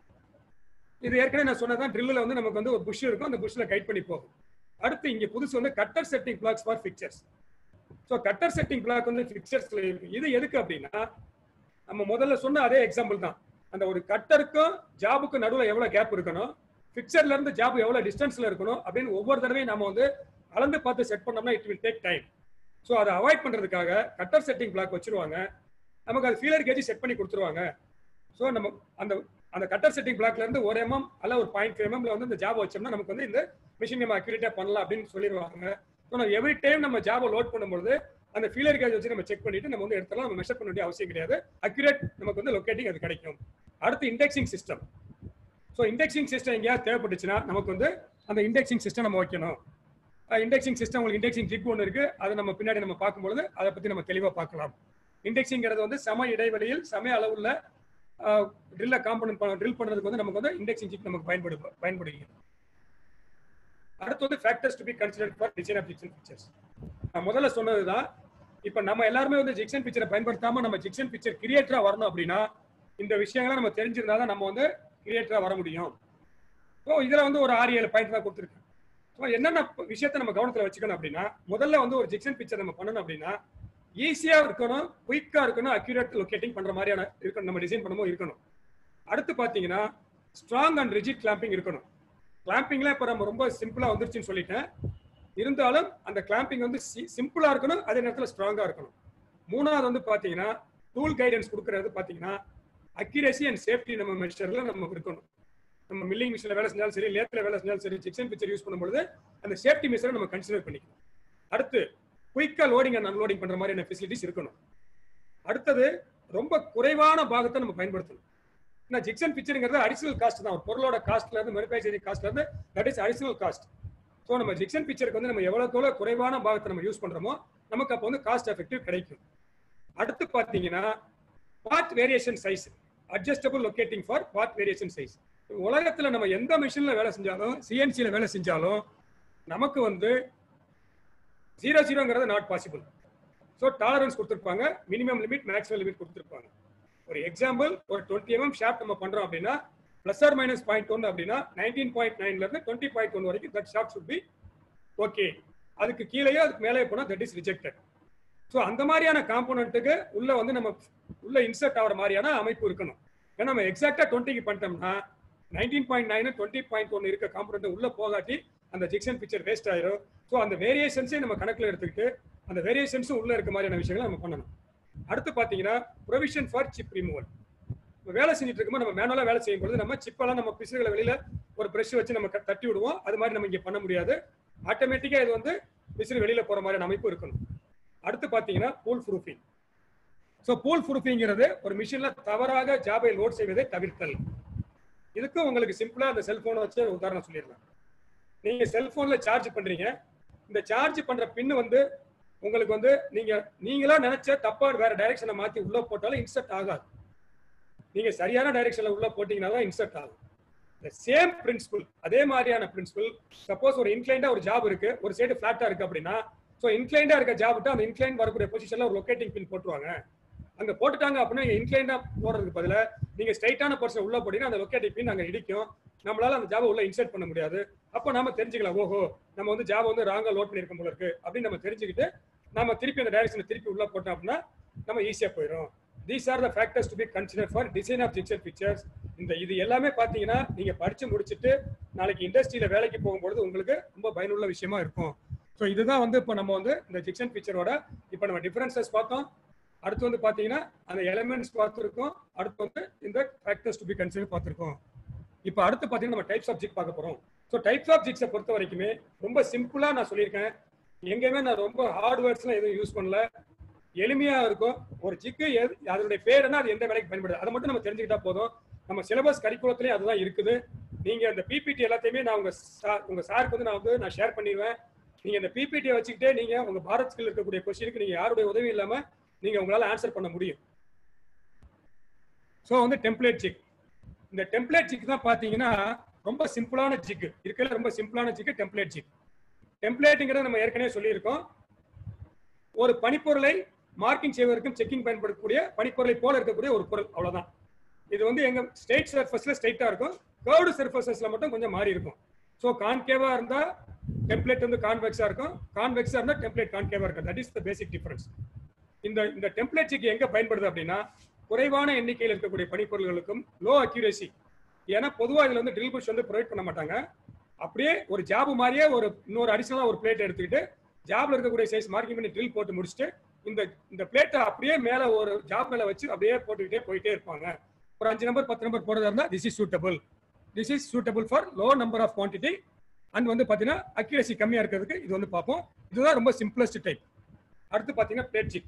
இது ஏற்கனவே நான் சொன்னதான் ட்ரில்லில் வந்து நமக்கு வந்து ஒரு புஷ் இருக்கும் அந்த புஷ்ல கைட் பண்ணி போகும் அடுத்து இங்க புதுசு வந்து cutter setting blocks for fixtures so cutter setting block வந்து பிக்சர்ஸ்ல இருக்கு இது எதுக்கு அப்படின்னா நம்ம முதல்ல சொன்ன அதே எக்ஸாம்பிள் தான் அந்த ஒரு கட்டருக்கும் ஜாபுக்கும் நடுவில் எவ்வளவு கேப் இருக்கணும் பிக்சர்ல இருந்து ஜாப் எவ்வளவு டிஸ்டன்ஸ்ல இருக்கணும் அப்படின்னு ஒவ்வொரு தடவையும் நம்ம வந்து அளந்து பார்த்து செட் பண்ணோம்னா it will take time so அதை அவாய்ட் பண்றதுக்காக கட்டர் செட்டிங் பிளாக் வச்சிருவாங்க நமக்கு அது ஃபீலர் கேஜ் செட் பண்ணி கொடுத்துருவாங்க ஸோ நம்ம அந்த அந்த கட்டர் செட்டிங் பிளாக்ல இருந்து ஒரு எம்எம் அல்ல ஒரு பாயிண்ட் ஃபைவ் எம்எம்ல வந்து இந்த ஜாப் வச்சோம்னா நமக்கு வந்து இந்த மிஷின் நம்ம அக்யூரேட்டா பண்ணலாம் அப்படின்னு சொல்லிடுவாங்க ஸோ நம்ம எவ்ரி டைம் நம்ம ஜாபை லோட் பண்ணும்போது அந்த ஃபீலர் கேஜ் வச்சு நம்ம செக் பண்ணிட்டு நம்ம வந்து எடுத்துலாம் நம்ம மெஷர் பண்ண வேண்டிய அவசியம் கிடையாது அக்யூரேட் நமக்கு வந்து லொக்கேட்டிங் அது கிடைக்கும் அடுத்து indexing system so indexing system எங்கேயாவது தேவைப்பட்டுச்சுன்னா நமக்கு வந்து அந்த இண்டெக்ஸிங் சிஸ்டம் நம்ம வைக்கணும் இண்டெக்ஸிங் சிஸ்டம் உங்களுக்கு இண்டெக்ஸிங் ட்ரிக் ஒன்று இருக்கு அதை நம்ம பின்னாடி நம்ம பார்க்கும்பொழுது அதை பத்தி நம்ம தெளிவாக பார்க்கலாம் இண்டெக்ஸிங்கிறது வந்து சம இடைவெளியில் சம அளவுள்ள ட்ரில்ல காம்பனன்ட் ட்ரில் பண்றதுக்கு வந்து நமக்கு வந்து இண்டெக்ஸிங் சிப் நமக்கு பயன்படு பயன்படுகிறது அடுத்து வந்து factors to be consider for design of jigs and fixtures நான் முதல்ல சொன்னதுதான் இப்போ நம்ம எல்லாருமே வந்து ஜிக்சன் பிக்சரை பயன்படுத்தாம நம்ம ஜிக்சன் பிக்சர் கிரியேட்டரா வரணும் அப்படின்னா இந்த விஷயங்களை நம்ம தெரிஞ்சிருந்தா தான் நம்ம வந்து கிரியேட்டரா வர முடியும் ஸோ இதுல வந்து ஒரு ஆறு ஏழு பாயிண்ட் தான் கொடுத்துருக்கேன் ஸோ என்னென்ன விஷயத்த நம்ம கவனத்தில் வச்சுக்கணும் அப்படின்னா முதல்ல வந்து ஒரு ஜிக்சன் பிக்சர் நம்ம பண்ணணும் அப்படின்னா ஈஸியா இருக்கணும் குயிக்கா இருக்கணும் அக்யூரேட் லொக்கேட்டிங் பண்ற மாதிரியான இருக்கணும் நம்ம டிசைன் பண்ணும்போது இருக்கணும் அடுத்து பாத்தீங்கன்னா ஸ்ட்ராங் அண்ட் ரிஜிட் கிளாம்பிங் இருக்கணும் கிளாம்பிங்ல இப்ப நம்ம ரொம்ப சிம்பிளா வந்துருச்சுன்னு சொல்லிட்டேன் இருந்தாலும் அந்த கிளாம்பிங் வந்து சிம்பிளா இருக்கணும் அதே நேரத்தில் ஸ்ட்ராங்கா இருக்கணும் மூணாவது வந்து பாத்தீங்கன்னா டூல் கைடன்ஸ் கொடுக்கறது பாத்தீங்கன்னா அக்யூரேசி அண்ட் சேஃப்டி நம்ம மெஷர்ல நம்ம இருக்கணும் நம்ம மில்லிங் மிஷினில் வேலை செஞ்சாலும் சரி லேத்தில் வேலை செஞ்சாலும் சரி சிக்ஸன் பிக்சர் யூஸ் பண்ணும்போது அந்த சேஃப்டி மெஷரை நம்ம கன்சிடர் பண்ணிக்கணும் அடுத்து குயிக்கா லோடிங் அண்ட் அன்லோடிங் பண்ற மாதிரியான ஃபெசிலிட்டிஸ் இருக்கணும் அடுத்தது ரொம்ப குறைவான பாகத்தை நம்ம பயன்படுத்தணும் ஏன்னா ஜிக்சன் பிக்சருங்கிறது அடிஷனல் காஸ்ட் தான் ஒரு பொருளோட காஸ்ட்ல இருந்து மேனுஃபேக்சரிங் காஸ்ட்ல இருந்து that is additional cost so நம்ம ஜிக்சன் பிக்சருக்கு வந்து நம்ம எவ்வளோக்கு எவ்வளோ குறைவான பாகத்தை நம்ம யூஸ் பண்றோமோ நமக்கு அப்போ வந்து காஸ்ட் எஃபெக்டிவ் கிடைக்கும் அடுத்து பார்த்தீங்கன்னா part variation size adjustable locating for part variation size உலகத்துல நம்ம எந்த மிஷின்ல வேலை செஞ்சாலும் சிஎன்சியில வேலை செஞ்சாலும் நமக்கு வந்து ஜீரோ ஜீரோங்கிறது நாட் பாசிபிள் ஸோ டாலரன்ஸ் கொடுத்துருப்பாங்க மினிமம் லிமிட் மேக்ஸிமம் லிமிட் கொடுத்துருப்பாங்க ஒரு எக்ஸாம்பிள் ஒரு டுவெண்ட்டி எம்எம் ஷாப்ட் நம்ம பண்றோம் அப்படின்னா plus or minus point one அப்படின்னா நைன்டீன் பாயிண்ட் நைன்ல இருந்து டுவெண்ட்டி பாயிண்ட் ஒன் வரைக்கும் that shaft should be okay அதுக்கு கீழேயோ அதுக்கு மேலே போனால் தட் இஸ் ரிஜெக்டட் ஸோ அந்த மாதிரியான காம்போனண்ட்டுக்கு உள்ள வந்து நம்ம உள்ள இன்சர்ட் ஆகிற மாதிரியான அமைப்பு இருக்கணும் ஏன்னா நம்ம எக்ஸாக்டா டுவெண்ட்டிக்கு பண்ணிட்டோம்னா nineteen point nine twenty point one இருக்க காம்பனண்ட் உள்ள போகாட்டி அந்த ஜிக்சன் பிக்சர் வேஸ்ட் ஆயிரும் ஸோ அந்த வேரியேஷன்ஸே நம்ம கணக்கில் எடுத்துக்கிட்டு அந்த வேரியேஷன்ஸும் உள்ள இருக்க மாதிரியான விஷயங்களை நம்ம பண்ணணும் அடுத்து பார்த்தீங்கன்னா ப்ரொவிஷன் ஃபார் சிப் ரிமூவல் வேலை செஞ்சுட்டு இருக்கும்போது நம்ம மேனுவலாக வேலை செய்யும் பொழுது நம்ம சிப்பெல்லாம் நம்ம பிசுகளை வெளியில ஒரு ப்ரெஷ் வச்சு நம்ம தட்டி விடுவோம் அது மாதிரி நம்ம இங்கே பண்ண முடியாது ஆட்டோமேட்டிக்காக இது வந்து பிசுறு வெளியில போற மாதிரியான அமைப்பு இருக்கணும் அடுத்து பார்த்தீங்கன்னா பூல் ப்ரூஃபிங் ஸோ பூல் ப்ரூஃபிங்கிறது ஒரு மிஷின்ல தவறாக ஜாபை லோட் செய்வதை தவிர்த்தல் இதுக்கு உங்களுக்கு சிம்பிளா அந்த செல்போனை வச்சு ஒரு உதாரணம் சொல்லிடலாம் நீங்க செல்போன்ல சார்ஜ் பண்றீங்க இந்த சார்ஜ் பண்ற பின்னு வந்து உங்களுக்கு வந்து நீங்க நீங்களா நினைச்ச தப்பா வேற டைரக்ஷனை மாத்தி உள்ள போட்டாலும் இன்சர்ட் ஆகாது நீங்க சரியான டைரக்ஷன்ல உள்ள போட்டீங்கன்னா தான் இன்சர்ட் ஆகும் இந்த சேம் பிரின்சிபல் அதே மாதிரியான பிரின்சிபல் சப்போஸ் ஒரு இன்க்ளைண்டா ஒரு ஜாப் இருக்கு ஒரு சைடு பிளாட்டா இருக்கு அப்படின்னா ஸோ இன்க்ளைண்டா இருக்க ஜாப்ட்டு அந்த இன்க்ளைண்ட் வரக்கூடிய பொசிஷன்ல ஒரு லொக்கேட்டிங் பின் போட்டுருவாங்க அங்க போட்டுட்டாங்க அப்படின்னா இன்க்ளைண்டா போறதுக்கு பதிலா நீங்க ஸ்ட்ரைட்டான பர்சன் உள்ள போட்டீங்கன்னா அந்த லொக்கேட்டிங் பின் அங்க இடிக்கும் நம்மளால அந்த ஜாபை உள்ள இன்சர்ட் பண்ண முடியாது அப்போ நாம தெரிஞ்சுக்கலாம் ஓஹோ நம்ம வந்து ஜாப் வந்து ராங்கா லோட் பண்ணிருக்கோம் போல இருக்கு அப்படின்னு நம்ம தெரிஞ்சுக்கிட்டு நம்ம திருப்பி அந்த டைரக்ஷனை திருப்பி உள்ள போட்டோம் அப்படின்னா நம்ம ஈஸியா போயிடும் these are the factors to be consider for design of jigs and fixtures இந்த இது எல்லாமே பாத்தீங்கன்னா நீங்க படிச்சு முடிச்சுட்டு நாளைக்கு இண்டஸ்ட்ரியில வேலைக்கு போகும்பொழுது உங்களுக்கு ரொம்ப பயனுள்ள விஷயமா இருக்கும் ஸோ இதுதான் வந்து இப்போ நம்ம வந்து இந்த ஜிக்சன் பிக்சரோட இப்போ நம்ம டிஃபரன்சஸ் பார்த்தோம் அடுத்து வந்து பாத்தீங்கன்னா அந்த எலிமெண்ட்ஸ் பார்த்துருக்கோம் அடுத்து வந்து இந்த ஃபேக்டர்ஸ் டு பி கன்சிடர் பார்த்துருக்கோம் இப்போ அடுத்து பாத்தீங்கன்னா நம்ம டைப்ஸ் ஆஃப் ஜிக் பார்க்க போறோம் ஸோ டைப்ஸ் ஆஃப் ஜிக்ஸை பொறுத்த வரைக்குமே ரொம்ப சிம்பிளா நான் சொல்லியிருக்கேன் எங்கேயுமே நான் ரொம்ப ஹார்ட் வேர்ட்ஸ்லாம் எதுவும் யூஸ் பண்ணல எளிமையா இருக்கும் ஒரு சிக்கு எது- அதனுடைய பேர் என்ன அது எந்த வேலைக்கு பயன்படுது அதை மட்டும் நம்ம தெரிஞ்சுக்கிட்டா போதும் நம்ம சிலபஸ் கரிக்குலத்திலே அதுதான் இருக்குது நீங்க அந்த பிபிடி எல்லாத்தையுமே நான் உங்க சார் உங்க சாருக்கு வந்து நான் வந்து நான் ஷேர் பண்ணிடுவேன் நீங்க இந்த பிபிடியை வச்சுக்கிட்டே நீங்க உங்க பாரத் ஸ்கில் இருக்கக்கூடிய கொஸ்டினுக்கு நீங்க யாருடைய உதவி இல்லாம நீங்க உங்களால ஆன்சர் பண்ண முடியும் ஸோ வந்து டெம்ப்ளேட் சிக் இந்த டெம்ப்ளேட் சிக் தான் பாத்தீங்கன்னா ரொம்ப சிம்பிளான சிக்கு இருக்கிறதுல ரொம்ப சிம்பிளான சிக்கு டெம்ப்ளேட் சிக் டெம்ப்ளேட்டுங்கிறத நம்ம ஏற்கனவே சொல்லியிருக்கோம் ஒரு பனிப்பொருளை மார்க்கிங் செய்வதற்கும் செக்கிங் பயன்படுத்தக்கூடிய பனிப்பொருளை போல இருக்கக்கூடிய ஒரு பொருள் அவ்வளவுதான் இது வந்து எங்க ஸ்ட்ரெயிட் சர்ஃபஸ்ல ஸ்ட்ரைட்டா இருக்கும் கர்வ்டு சர்ஃபஸஸ்ல மட்டும் கொஞ்சம் மாறி இருக்கும் ஸோ கான்கேவா இருந்தா டெம்ப்ளேட் வந்து கான்வெக்ஸா இருக்கும் கான்வெக்ஸா இருந்தா டெம்ப்ளேட் கான்கேவா இருக்கும் that is the basic difference இந்த இந்த டெம்ப்ளேட் செக் எங்க பயன்படுது அப்படின்னா குறைவான எண்ணிக்கையில் இருக்கக்கூடிய பனிப்பொருள்களுக்கும் லோ அக்யூரேசி ஏன்னா பொதுவா இதுல வந்து ட்ரில் புஷ் வந்து ப்ரொவைட் பண்ண மாட்டாங்க அப்படியே ஒரு ஜாப் மாதிரியே ஒரு இன்னொரு அடிஷனலா ஒரு பிளேட் எடுத்துக்கிட்டு ஜாப்ல இருக்கக்கூடிய சைஸ் மார்க்கிங் பண்ணி ட்ரில் போட்டு முடிச்சுட்டு இந்த இந்த பிளேட்டை அப்படியே மேல ஒரு ஜாப் மேல வச்சு அப்படியே போட்டுக்கிட்டே போயிட்டே இருப்பாங்க ஒரு அஞ்சு நம்பர் பத்து நம்பர் போடுறதா இருந்தா this is suitable this is suitable for low number of quantity and வந்து பாத்தீங்கன்னா அக்யூரேசி கம்மியா இருக்கிறதுக்கு இது வந்து பார்ப்போம் இதுதான் ரொம்ப சிம்பிளஸ்ட் டைப் அடுத்து பாத்தீங்கன்னா பிளேட் சிக்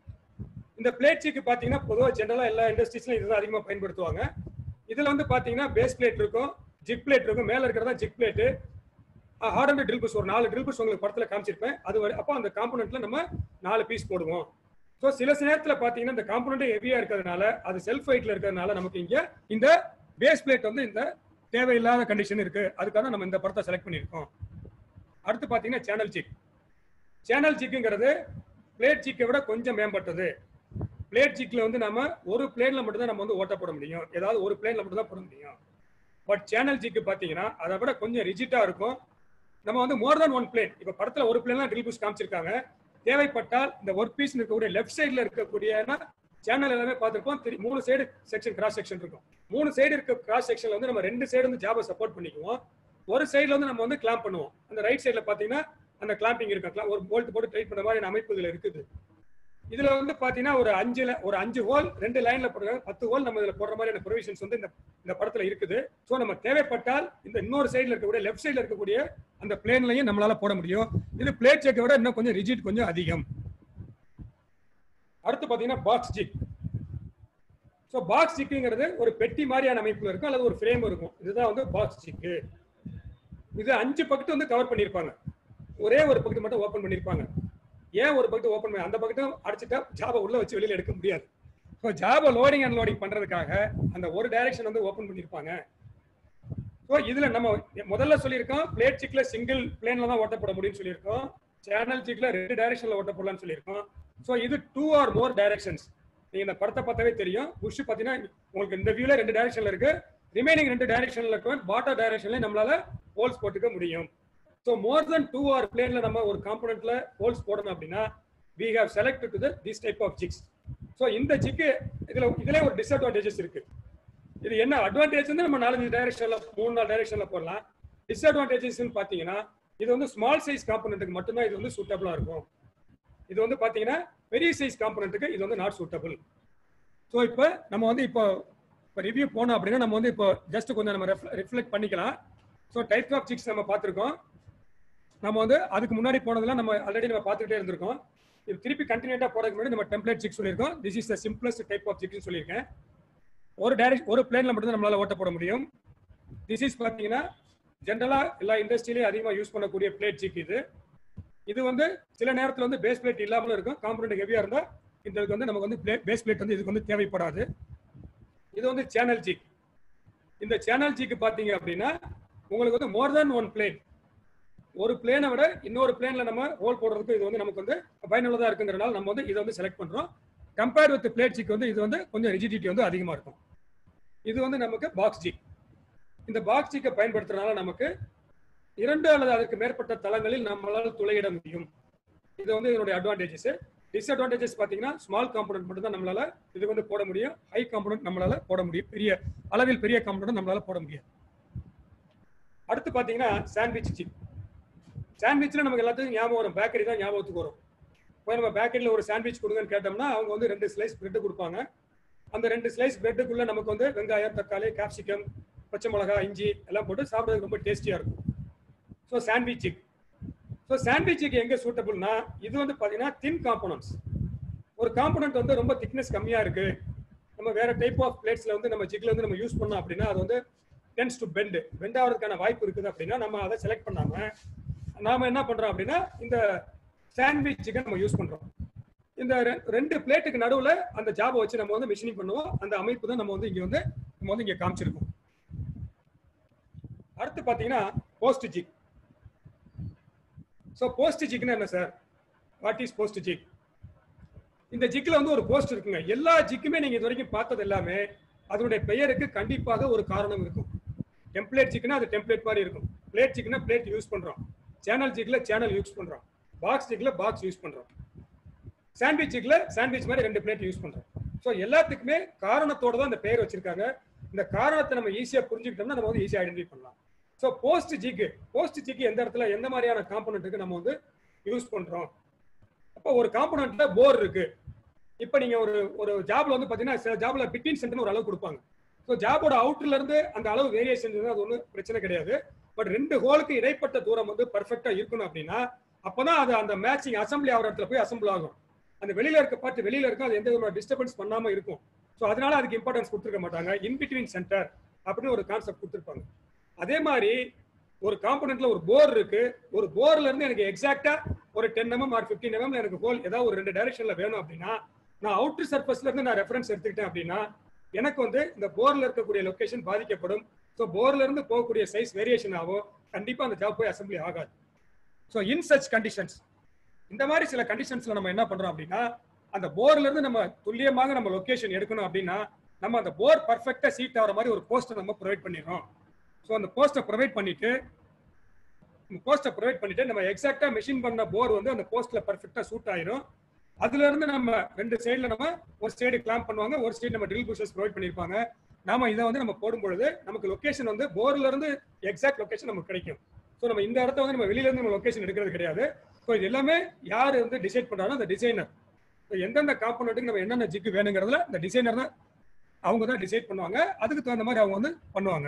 இந்த பிளேட் சிக் பாத்தீங்கன்னா பொதுவாக ஜென்ரலா எல்லா இண்டஸ்ட்ரீஸ்லயும் இதுதான் அதிகமா பயன்படுத்துவாங்க இதுல வந்து பாத்தீங்கன்னா பேஸ் பிளேட் இருக்கும் ஜிக் பிளேட் இருக்கும் மேல இருக்கிறதா jig plate hard and drill bush ஒரு நாலு ட்ரில் புஷ் உங்களுக்கு படத்துல காமிச்சிருப்பேன் அது வரை- அப்போ அந்த காம்பனண்ட்ல நம்ம நாலு பீஸ் போடுவோம் ஸோ சில நேரத்துல பாத்தீங்கன்னா இந்த காம்பனண்ட் ஹெவியா இருக்கிறதுனால அது செல்ஃப் வெயிட்ல இருக்கிறதுனால நமக்கு இங்க இந்த பேஸ் பிளேட் வந்து இந்த தேவையில்லாத கண்டிஷன் இருக்கு அதுக்காக நம்ம இந்த படத்தை செலக்ட் பண்ணியிருக்கோம் அடுத்து பாத்தீங்கன்னா சேனல் சிக் சேனல் சிக்குங்கிறது பிளேட் சிக்கை விட கொஞ்சம் மேம்பட்டது பிளேட் சிக்ல வந்து நம்ம ஒரு பிளேன்ல மட்டும் தான் நம்ம வந்து ஓட்ட போட முடியும் ஏதாவது ஒரு பிளேன்ல மட்டும் தான் போட முடியும் பட் சேனல் சிக்கு பாத்தீங்கன்னா அதை விட கொஞ்சம் ரிஜிட்டா இருக்கும் நம்ம வந்து மோர் than ஒன் பிளேன் இப்ப படத்துல ஒரு பிளேன்லாம் ட்ரில் புஷ் காமிச்சிருக்காங்க தேவைப்பட்டால் இந்த ஒர்க் பீஸ் இருக்கக்கூடிய லெஃப்ட் சைடுல இருக்கக்கூடிய சேனல் எல்லாமே பார்த்திருப்போம் திரு- மூணு சைடு செக்ஷன் கிராஸ் செக்ஷன் இருக்கும் மூணு சைடு இருக்க கிராஸ் செக்ஷன்ல வந்து நம்ம ரெண்டு சைடு வந்து ஜாபை சப்போர்ட் பண்ணிக்குவோம் ஒரு சைடுல வந்து நம்ம வந்து கிளாம்ப் பண்ணுவோம் அந்த ரைட் சைடுல பாத்தீங்கன்னா அந்த கிளாம்பிங் இருக்கு ஒரு போல்ட் போட்டு டைட் பண்ண மாதிரி அமைப்புகள் இருக்குது இதுல வந்து பாத்தீங்கன்னா ஒரு அஞ்சுல ஒரு அஞ்சு ஹோல் ரெண்டு லைன்ல போடுறாங்க பத்து ஹோல் நம்ம இதுல போடுற மாதிரியான ப்ரொவிஷன்ஸ் வந்து இந்த இந்த படத்துல இருக்குது சோ நம்ம தேவைப்பட்டால் இந்த இன்னொரு சைடுல இருக்கக்கூடிய லெஃப்ட் சைடுல இருக்கக்கூடிய அந்த பிளேன்லயும் நம்மளால போட முடியும் இது பிளேட் செக்கை விட இன்னும் கொஞ்சம் ரிஜிட் கொஞ்சம் அதிகம் அடுத்து பாத்தீங்கன்னா பாக்ஸ் ஜிக் ஸோ பாக்ஸ் ஜிக்குங்கிறது ஒரு பெட்டி மாதிரியான அமைப்புல இருக்கும் அல்லது ஒரு ஃப்ரேம் இருக்கும் இதுதான் வந்து பாக்ஸ் ஜிக்கு இது அஞ்சு பக்கெட் வந்து கவர் பண்ணியிருப்பாங்க ஒரே ஒரு பக்கெட் மட்டும் ஓபன் பண்ணியிருப்பாங்க ஏன் ஒரு பக்கெட் ஓபன் பண்ணி அந்த பக்கெட்டும் அடிச்சுட்டா ஜாபை உள்ள வச்சு வெளியில எடுக்க முடியாது ஸோ ஜாபை லோடிங் அண்ட் லோடிங் பண்றதுக்காக அந்த ஒரு டைரக்ஷன் வந்து ஓபன் பண்ணியிருப்பாங்க ஸோ இதுல நம்ம முதல்ல சொல்லியிருக்கோம் பிளேட் சிக்ல சிங்கிள் பிளேன்ல தான் ஓட்டப்பட முடியும்னு சொல்லியிருக்கோம் சேனல் சிக்ல ரெண்டு டைரக்ஷன்ல ஓட்டப்படலாம்னு சொல்லியிருக்கோம் ஸோ இது டூ ஆர் மோர் டைரக்ஷன்ஸ் நீங்க இந்த படத்தை பார்த்தாவே தெரியும் புஷ் பாத்தீங்கன்னா உங்களுக்கு இந்த வியூல ரெண்டு டைரக்ஷன்ல இருக்கு ரிமைனிங் ரெண்டு டைரக்ஷன்ல இருக்க பாட்டா டைரக்ஷன்ல நம்மளால ஹோல்ஸ் போட்டுக்க முடியும் so more then two or பிளேன்ல நம்ம ஒரு காம்பனண்ட்ல ஹோல்ஸ் போடணும் அப்படின்னா we have select to this type of jigs so இந்த ஜிக்கு இதுல இதுல ஒரு டிஸ்அட்வான்டேஜஸ் இருக்கு இது என்ன அட்வான்டேஜ் வந்து நம்ம நாலஞ்சு டைரக்ஷன்ல மூணு நாலு டைரக்ஷன்ல போடலாம் டிஸ்அட்வான்டேஜஸ் பாத்தீங்கன்னா இது வந்து ஸ்மால் சைஸ் காம்பனண்ட்டுக்கு மட்டும்தான் இது வந்து சூட்டபிளா இருக்கும் இது வந்து பாத்தீங்கன்னா பெரிய சைஸ் காம்பனண்ட்டுக்கு இது வந்து நாட் சூட்டபிள் ஸோ இப்போ நம்ம வந்து இப்போ இப்போ ரிவ்யூ போனோம் அப்படின்னா நம்ம வந்து இப்போ ஜஸ்ட் கொஞ்சம் நம்ம ரிஃப்ளெக்ட் பண்ணிக்கலாம் ஸோ டைப் ஆஃப் சிக்ஸ் நம்ம பார்த்துருக்கோம் நம்ம வந்து அதுக்கு முன்னாடி போனதெல்லாம் நம்ம ஆல்ரெடி நம்ம பார்த்துக்கிட்டே இருந்திருக்கோம் இது திருப்பி கண்டினியூட்டா போறதுக்கு முன்னாடி நம்ம டெம்ப்ளேட் சிக்ஸ் சொல்லியிருக்கோம் this is the simplest type of jigs சொல்லியிருக்கேன் ஒரு டைரக்ட் ஒரு பிளேன்ல மட்டும் தான் நம்மளால ஓட்ட போட முடியும் திஸ் இஸ் பார்த்தீங்கன்னா ஜென்ரலா எல்லா இண்டஸ்ட்ரியிலையும் அதிகமாக யூஸ் பண்ணக்கூடிய பிளேட் சிக் இது இது வந்து சில நேரத்தில் வந்து பேஸ் பிளேட் இல்லாமலும் இருக்கும் காம்பனண்ட் ஹெவியா இருந்தா இந்த இதுக்கு வந்து நமக்கு வந்து பேஸ் பிளேட் வந்து இதுக்கு வந்து தேவைப்படாது இது வந்து சேனல் ஜிக் இந்த சேனல் ஜிக்கு பார்த்தீங்க அப்படின்னா உங்களுக்கு வந்து மோர் தென் ஒன் பிளேன் ஒரு பிளேனை விட இன்னொரு பிளேன்ல நம்ம ஹோல் போடுறதுக்கு இது வந்து நமக்கு வந்து பயனுள்ளதா இருக்குங்கிறனால நம்ம வந்து இதை வந்து செலக்ட் பண்றோம் கம்பேர்ட் வித் பிளேட் ஜிக் வந்து இது வந்து கொஞ்சம் ரிஜிடிட்டி வந்து அதிகமா இருக்கும் இது வந்து நமக்கு பாக்ஸ் ஜிக் இந்த பாக்ஸ் ஜிக்கை பயன்படுத்துறதுனால நமக்கு இரண்டு அல்லது அதற்கு மேற்பட்ட தளங்களில் நம்மளால் துளையிட முடியும் இது வந்து இதனுடைய அட்வான்டேஜஸ் டிஸ்அட்வான்டேஜஸ் பார்த்தீங்கன்னா ஸ்மால் காம்பனண்ட் மட்டும் தான் நம்மளால இது வந்து போட முடியும் ஹை காம்பனண்ட் நம்மளால போட முடியும் பெரிய அளவில் பெரிய காம்பனண்ட் நம்மளால போட முடியும் அடுத்து பார்த்தீங்கன்னா சாண்ட்விச் சிக் சாண்ட்விச்ல நமக்கு எல்லாத்துக்கும் ஞாபகம் வரும் பேக்கரி தான் ஞாபகத்துக்கு வரும் இப்போ நம்ம பேக்கரியில் ஒரு சாண்ட்விச் கொடுங்கன்னு கேட்டோம்னா அவங்க வந்து ரெண்டு ஸ்லைஸ் பிரெட் கொடுப்பாங்க அந்த ரெண்டு ஸ்லைஸ் பிரெட்டுக்குள்ள நமக்கு வந்து வெங்காயம் தக்காளி கேப்சிகம் பச்சை மிளகா இஞ்சி எல்லாம் போட்டு சாப்பிட்றதுக்கு ரொம்ப டேஸ்டியா இருக்கும் ஸோ சாண்ட்விச் சிக் ஸோ சாண்ட்விச்சுக்கு எங்க சூட்டபிள்னா இது வந்து பார்த்தீங்கன்னா தின் காம்பனன்ட்ஸ் ஒரு காம்பனண்ட் வந்து ரொம்ப திக்னஸ் கம்மியா இருக்கு நம்ம வேற டைப் ஆஃப் பிளேட்ஸ்ல வந்து நம்ம ஜிக்ல வந்து நம்ம யூஸ் பண்ணோம் அப்படின்னா அது வந்து டென்ஸ் டு பெண்ட் பெண்ட் ஆகிறதுக்கான வாய்ப்பு இருக்குது அப்படின்னா நம்ம அதை செலக்ட் பண்ணாம நாம என்ன பண்றோம் அப்படின்னா இந்த சாண்ட்விச் சிக்கன் நம்ம யூஸ் பண்றோம் இந்த ரெ- ரெண்டு பிளேட்டுக்கு நடுவுல அந்த ஜாபை வச்சு நம்ம வந்து மிஷினிங் பண்ணுவோம் அந்த அமைப்பு தான் நம்ம வந்து இங்க வந்து நம்ம வந்து இங்க காமிச்சிருக்கோம் அடுத்து பாத்தீங்கன்னா போஸ்ட் ஜிக் ஸோ போஸ்ட் ஜிக்னா என்ன sir what is post jig இந்த ஜிக்ல வந்து ஒரு போஸ்ட் இருக்குங்க எல்லா ஜிக்குமே நீங்க இது வரைக்கும் பார்த்தது எல்லாமே அதனுடைய பெயருக்கு கண்டிப்பாக ஒரு காரணம் இருக்கும் டெம்ப்ளேட் ஜிக்னா அது டெம்ப்ளேட் மாதிரி இருக்கும் பிளேட் ஜிக்னா பிளேட் யூஸ் பண்றோம் சேனல் ஜிக்ல சேனல் யூஸ் பண்றோம் பாக்ஸ் ஜிக்ல பாக்ஸ் யூஸ் பண்றோம் சாண்ட்விச் ஜிக்ல சாண்ட்விச் மாதிரி ரெண்டு பிளேட் யூஸ் பண்றோம் ஸோ எல்லாத்துக்குமே காரணத்தோட தான் இந்த பெயர் வச்சிருக்காங்க இந்த காரணத்தை நம்ம ஈஸியா புரிஞ்சுக்கிட்டோம்னா நம்ம வந்து ஈஸியா ஐடென்டிஃபை பண்ணலாம் ஸோ போஸ்ட் ஜிக்கு போஸ்ட் ஜிக்கு எந்த இடத்துல எந்த மாதிரியான காம்பனண்ட்டுக்கு நம்ம வந்து யூஸ் பண்றோம் அப்போ ஒரு காம்பனண்ட்ல போர் இருக்கு இப்போ நீங்க ஒரு ஒரு ஜாப்ல வந்து பாத்தீங்கன்னா சில ஜாப்ல பிட்வீன் சென்டர்னு ஒரு அளவு கொடுப்பாங்க ஸோ ஜாபோட அவுட்டர்ல இருந்து அந்த அளவு வேரியேஷன் அது ஒன்றும் பிரச்சனை கிடையாது பட் ரெண்டு ஹோலுக்கு இடைப்பட்ட தூரம் வந்து பர்ஃபெக்டா இருக்கணும் அப்படின்னா அப்பதான் அது அந்த மேட்சிங் அசம்பிளி ஆகிற இடத்துல போய் அசம்பிள் ஆகும் அந்த வெளியில இருக்க பார்த்து வெளியில இருக்கும் அது எந்த விதமான டிஸ்டர்பன்ஸ் பண்ணாம இருக்கும் ஸோ அதனால அதுக்கு இம்பார்ட்டன்ஸ் கொடுத்துருக்க மாட்டாங்க இன் பிட்வீன் சென்டர் அப்படின்னு ஒரு கான்செப்ட் கொடுத்துருப்பாங்க அதே மாதிரி ஒரு காம்பனண்ட்ல ஒரு போர் இருக்கு ஒரு போர்ல இருந்து எனக்கு எக்ஸாக்டா ஒரு ten MM or fifteen MM எனக்கு ஹோல் ஏதாவது ஒரு ரெண்டு டைரக்ஷன்ல வேணும் அப்படின்னா நான் அவுட்டர் சர்ஃபஸ்ல இருந்து நான் ரெஃபரன்ஸ் எடுத்துக்கிட்டேன் அப்படின்னா எனக்கு வந்து இந்த போர்ல இருக்கக்கூடிய லொகேஷன் பாதிக்கப்படும் ஸோ போர்ல இருந்து போகக்கூடிய சைஸ் வேரியேஷன் ஆகும் கண்டிப்பா அந்த ஜாப் போய் அசம்பிளி ஆகாது ஸோ இன் சச் கண்டிஷன்ஸ் இந்த மாதிரி சில கண்டிஷன்ஸ்ல நம்ம என்ன பண்றோம் அப்படின்னா அந்த போர்ல இருந்து நம்ம துல்லியமாக நம்ம லொகேஷன் எடுக்கணும் அப்படின்னா நம்ம அந்த போர் பர்ஃபெக்டா சீட் ஆகிற மாதிரி ஒரு போஸ்ட்டை நம்ம ப்ரொவைட் பண்ணிடுறோம் ஸோ அந்த போஸ்ட்டை ப்ரொவைட் பண்ணிட்டு போஸ்ட்டை ப்ரொவைட் பண்ணிட்டு நம்ம எக்ஸாக்டா மெஷின் பண்ண போர் வந்து அந்த போஸ்ட்ல பர்ஃபெக்டா சூட் ஆயிரும் அதுல இருந்து நம்ம ரெண்டு சைடுல நம்ம ஒரு சைடு கிளாம்ப் பண்ணுவாங்க ஒரு சைடு நம்ம ட்ரில் புஷஸ் ப்ரொவைட் பண்ணிருப்பாங்க நாம இதை வந்து நம்ம போடும் பொழுது நமக்கு லொகேஷன் வந்து போர்ல இருந்து எக்ஸாக்ட் லொகேஷன் நமக்கு கிடைக்கும் ஸோ நம்ம இந்த இடத்த வந்து நம்ம வெளியில இருந்து நம்ம லொகேஷன் எடுக்கிறது கிடையாது ஸோ இது எல்லாமே யார் வந்து டிசைட் பண்றாரோ அந்த டிசைனர் ஸோ எந்தெந்த காம்பனண்ட்டுக்கு நம்ம என்னென்ன ஜிக்கு வேணுங்கிறதுல இந்த டிசைனர் தான் அவங்க தான் டிசைட் பண்ணுவாங்க அதுக்கு தகுந்த மாதிரி அவங்க வந்து பண்ணுவாங்க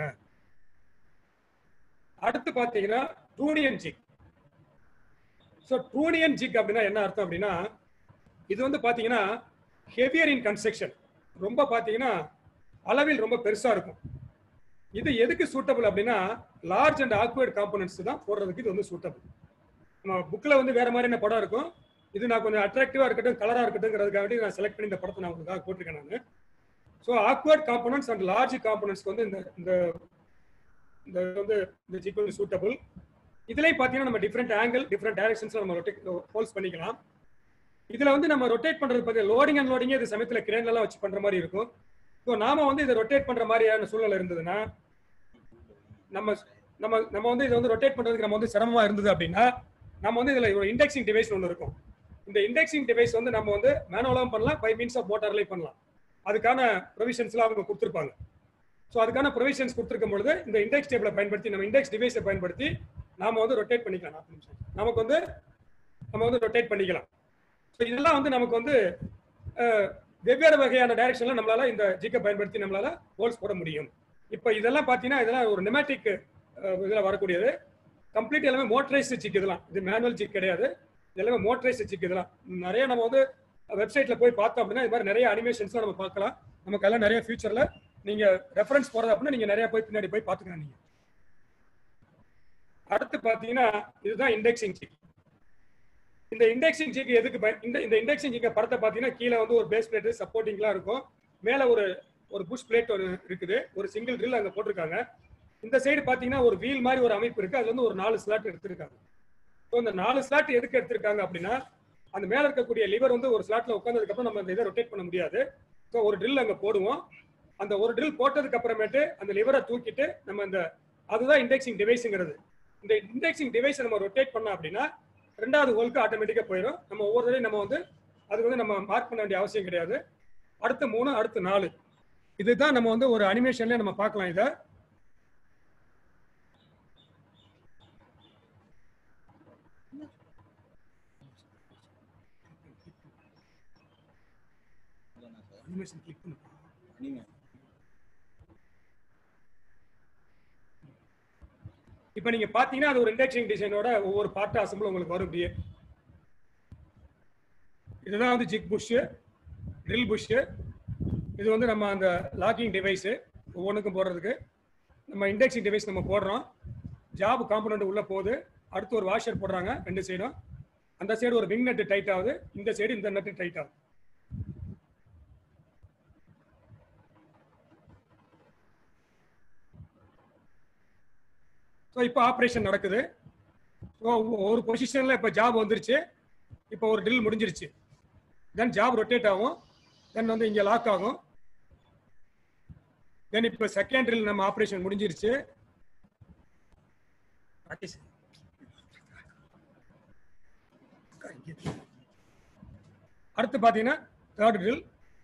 அடுத்து பாத்தீங்கன்னா trunnion jig so trunnion jig அப்படின்னா என்ன அர்த்தம் அப்படின்னா இது வந்து பாத்தீங்கன்னா ஹெவியர் இன் கன்ஸ்ட்ரக்ஷன் ரொம்ப பாத்தீங்கன்னா அளவில் ரொம்ப பெருசா இருக்கும் இது எதுக்கு சூட்டபிள் அப்படின்னா லார்ஜ் அண்ட் ஆக்வர்ட் காம்பனன்ட்ஸ் தான் போடுறதுக்கு இது வந்து சூட்டபிள் நம்ம புக்கில் வந்து வேற மாதிரியான படம் இருக்கும் இது நான் கொஞ்சம் அட்ராக்டிவா இருக்கட்டும் கலரா இருக்கட்டும்ங்கிறதுக்காக நான் செலக்ட் பண்ணி இந்த படத்தை நான் உங்களுக்காக போட்டிருக்கேன் நான் so awkward components and large காம்பனன்ட்ஸ்க்கு வந்து இந்த இந்த இந்த வந்து இந்த ஜிக் வந்து சூட்டபிள் இதுலயும் பாத்தீங்கன்னா நம்ம டிஃப்ரெண்ட் ஆங்கிள் டிஃப்ரெண்ட் டைரக்ஷன்ஸ்ல நம்ம ரொட்டேட் ஹோல்ஸ் பண்ணிக்கலாம் இதுல வந்து நம்ம ரொட்டேட் பண்றது பத்தி லோடிங் அண்ட் லோடிங் இது சமயத்துல கிரேன்ல எல்லாம் வச்சு பண்ற மாதிரி இருக்கும் ஸோ நாம வந்து இதை ரொட்டேட் பண்ற மாதிரியான சூழ்நிலை இருந்ததுன்னா நம்ம நம்ம நம்ம வந்து இதை வந்து ரொட்டேட் பண்றதுக்கு நம்ம வந்து சிரமமா இருந்தது அப்படின்னா நம்ம வந்து இதுல ஒரு இண்டெக்சிங் டிவைஸ் ஒன்று இருக்கும் இந்த இண்டெக்சிங் டிவைஸ் வந்து நம்ம வந்து மேனுவலாகவும் பண்ணலாம் பை மீன்ஸ் ஆஃப் மோட்டார்லேயும் பண்ணலாம் அதுக்கான ப்ரொவிஷன்ஸ்லாம் அவங்க கொடுத்துருப்பாங்க ஸோ அதுக்கான ப்ரொவிஷன்ஸ் கொடுத்துருக்கும் பொழுது இந்த இண்டெக்ஸ் டேபிளை பயன்படுத்தி நம்ம இண்டெக்ஸ் டிவைஸை பயன்படுத்தி நாம வந்து ரொட்டேட் பண்ணிக்கலாம் நாற்பது நிமிஷம் நமக்கு வந்து நம்ம வந்து ரொட்டேட் பண்ணிக்கலாம் ஸோ இதெல்லாம் வந்து நமக்கு வந்து அஹ், வெவ்வேறு வகையான டைரக்ஷன்ல நம்மளால இந்த ஜிக்கை பயன்படுத்தி நம்மளால ஹோல்ஸ் போட முடியும் இப்போ இதெல்லாம் பார்த்தீங்கன்னா இதெல்லாம் ஒரு நெமேட்டிக் இதில் வரக்கூடியது கம்ப்ளீட் எல்லாமே மோட்டரைஸ்டு ஜிக் இதெல்லாம் இது மேனுவல் ஜிக் கிடையாது இது எல்லாமே மோட்டரைஸ்டு ஜிக் இதெல்லாம் நிறைய நம்ம வந்து வெப்சைட்ல போய் பார்த்தோம் அப்படின்னா இது மாதிரி நிறைய அனிமேஷன்ஸ்லாம் நம்ம பார்க்கலாம் நமக்கு எல்லாம் நிறைய ஃபியூச்சர்ல நீங்க ரெஃபரன்ஸ் போறது அப்படின்னா நீங்க நிறைய போய் பின்னாடி போய் பார்த்துக்கலாம் நீங்க அடுத்து பாத்தீங்கன்னா இதுதான் இண்டெக்ஸிங் ஜிக் இந்த இண்டெக்ஸிங் ஜிக் எதுக்கு பய- இந்த இந்த இண்டெக்ஸிங் ஜிக்க படத்தை பாத்தீங்கன்னா கீழே வந்து ஒரு பேஸ் பிளேட் சப்போர்ட்டிங்லாம் இருக்கும் மேல ஒரு ஒரு புஷ் பிளேட் ஒரு இருக்குது ஒரு சிங்கிள் ட்ரில் அங்க போட்டிருக்காங்க இந்த சைடு பாத்தீங்கன்னா ஒரு வீல் மாதிரி ஒரு அமைப்பு இருக்கு அதுல வந்து ஒரு நாலு ஸ்லாட் எடுத்திருக்காங்க ஸோ இந்த நாலு ஸ்லாட் எதுக்கு எடுத்திருக்காங்க அப்படின்னா அந்த மேல இருக்கக்கூடிய லிவர் வந்து ஒரு ஸ்லாட்ல உட்கார்ந்ததுக்கு அப்புறம் நம்ம அந்த இதை ரொட்டேட் பண்ண முடியாது ஸோ ஒரு ட்ரில் அங்க போடுவோம் அந்த ஒரு ட்ரில் போட்டதுக்கு அப்புறமேட்டு அந்த லிவரை தூக்கிட்டு நம்ம இந்த அதுதான் இண்டெக்சிங் டிவைஸுங்கிறது இந்த இண்டெக்சிங் டிவைஸை நம்ம ரொட்டேட் பண்ணோம் அப்படின்னா ரெண்டாவது ஹோலுக்கு ஆட்டோமேட்டிக்கா போயிடும் நம்ம ஒவ்வொரு தடவையும் நம்ம வந்து அதுக்கு வந்து நம்ம மார்க் பண்ண வேண்டிய அவசியம் கிடையாது அடுத்து மூணு அடுத்து நாலு இதுதான் நம்ம வந்து ஒரு அனிமேஷன்ல நம்ம பார்க்கலாம் இதை அனிமேஷன் கிளிக் பண்ணு இப்போ நீங்க பாத்தீங்கன்னா அது ஒரு இண்டெக்ஷன் டிசைனோட ஒவ்வொரு பார்ட் அசம்பிள் உங்களுக்கு வரும் இப்படியே இதுதான் வந்து ஜிக் புஷ் ட்ரில் புஷ்ஷு இது வந்து நம்ம அந்த லாக்கிங் டிவைஸு ஒவ்வொன்றுக்கும் போடுறதுக்கு நம்ம இண்டெக்ஸிங் டிவைஸ் நம்ம போடுறோம் ஜாப் காம்பனண்ட் உள்ள போகுது அடுத்து ஒரு வாஷர் போடுறாங்க ரெண்டு சைடும் அந்த சைடு ஒரு விங் நட்டு டைட் ஆகுது இந்த சைடு இந்த நட்டு டைட் ஆகுது ஸோ இப்போ ஆப்ரேஷன் நடக்குது ஸோ ஒரு பொசிஷனில் இப்போ ஜாப் வந்துருச்சு இப்போ ஒரு ட்ரில் முடிஞ்சிருச்சு தென் ஜாப் ரொட்டேட் ஆகும் தென் வந்து இங்கே லாக் ஆகும் தென் இப்போ செகண்ட் ட்ரில் நம்ம ஆப்ரேஷன் முடிஞ்சிருச்சு ராகேஷ். அடுத்து பார்த்தீங்கன்னா தேர்ட் ட்ரில்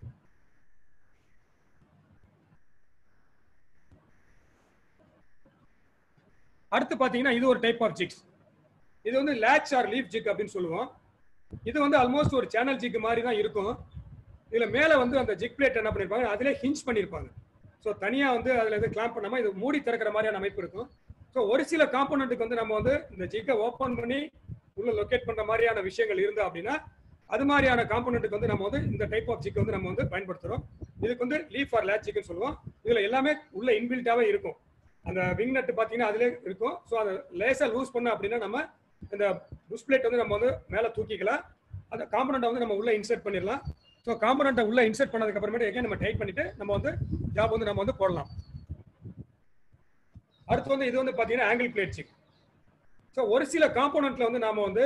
அடுத்து பார்த்தீங்கன்னா இது ஒரு டைப் ஆஃப் ஜிக்ஸ் இது வந்து லேட்ச் ஆர் லீஃப் ஜிக் அப்படின்னு சொல்லுவோம் இது வந்து ஆல்மோஸ்ட் ஒரு சேனல் ஜிக் மாதிரி தான் இருக்கும் இதுல மேல வந்து அந்த ஜிக் பிளேட் என்ன பண்ணிருப்பாங்க அதிலே ஹிஞ்ச் பண்ணிருப்பாங்க ஸோ தனியா வந்து அதுல எது கிளாம்ப் பண்ணாம இது மூடி திறக்கிற மாதிரியான அமைப்பு இருக்கும் ஸோ ஒரு சில காம்போனண்ட்டுக்கு வந்து நம்ம வந்து இந்த ஜிக்கை ஓப்பன் பண்ணி உள்ள லொக்கேட் பண்ற மாதிரியான விஷயங்கள் இருந்தா அப்படின்னா அது மாதிரியான காம்போனண்ட்டுக்கு வந்து நம்ம வந்து இந்த டைப் ஆஃப் ஜிக் வந்து நம்ம வந்து பயன்படுத்துறோம் இதுக்கு வந்து லீஃப் ஆர் லேட் ஜிக்னு சொல்லுவோம் இதுல எல்லாமே உள்ள இன்பில்ட்டாவே இருக்கும் அந்த விங் நட்டு பார்த்தீங்கன்னா அதிலே இருக்கும் ஸோ அதை லேசா லூஸ் பண்ண அப்படின்னா நம்ம இந்த புஷ் பிளேட் வந்து நம்ம வந்து மேலே தூக்கிக்கலாம் அந்த காம்பனண்ட்டை வந்து நம்ம உள்ள இன்சர்ட் பண்ணிடலாம் ஸோ காம்பனண்ட்டை உள்ள இன்சர்ட் பண்ணதுக்கு அப்புறமேட்டு எங்கே நம்ம டைட் பண்ணிட்டு நம்ம வந்து ஜாப் வந்து நம்ம வந்து போடலாம் அடுத்து வந்து இது வந்து பார்த்தீங்கன்னா ஆங்கிள் பிளேட் சிக் ஸோ ஒரு சில காம்போனண்ட்ல வந்து நாம வந்து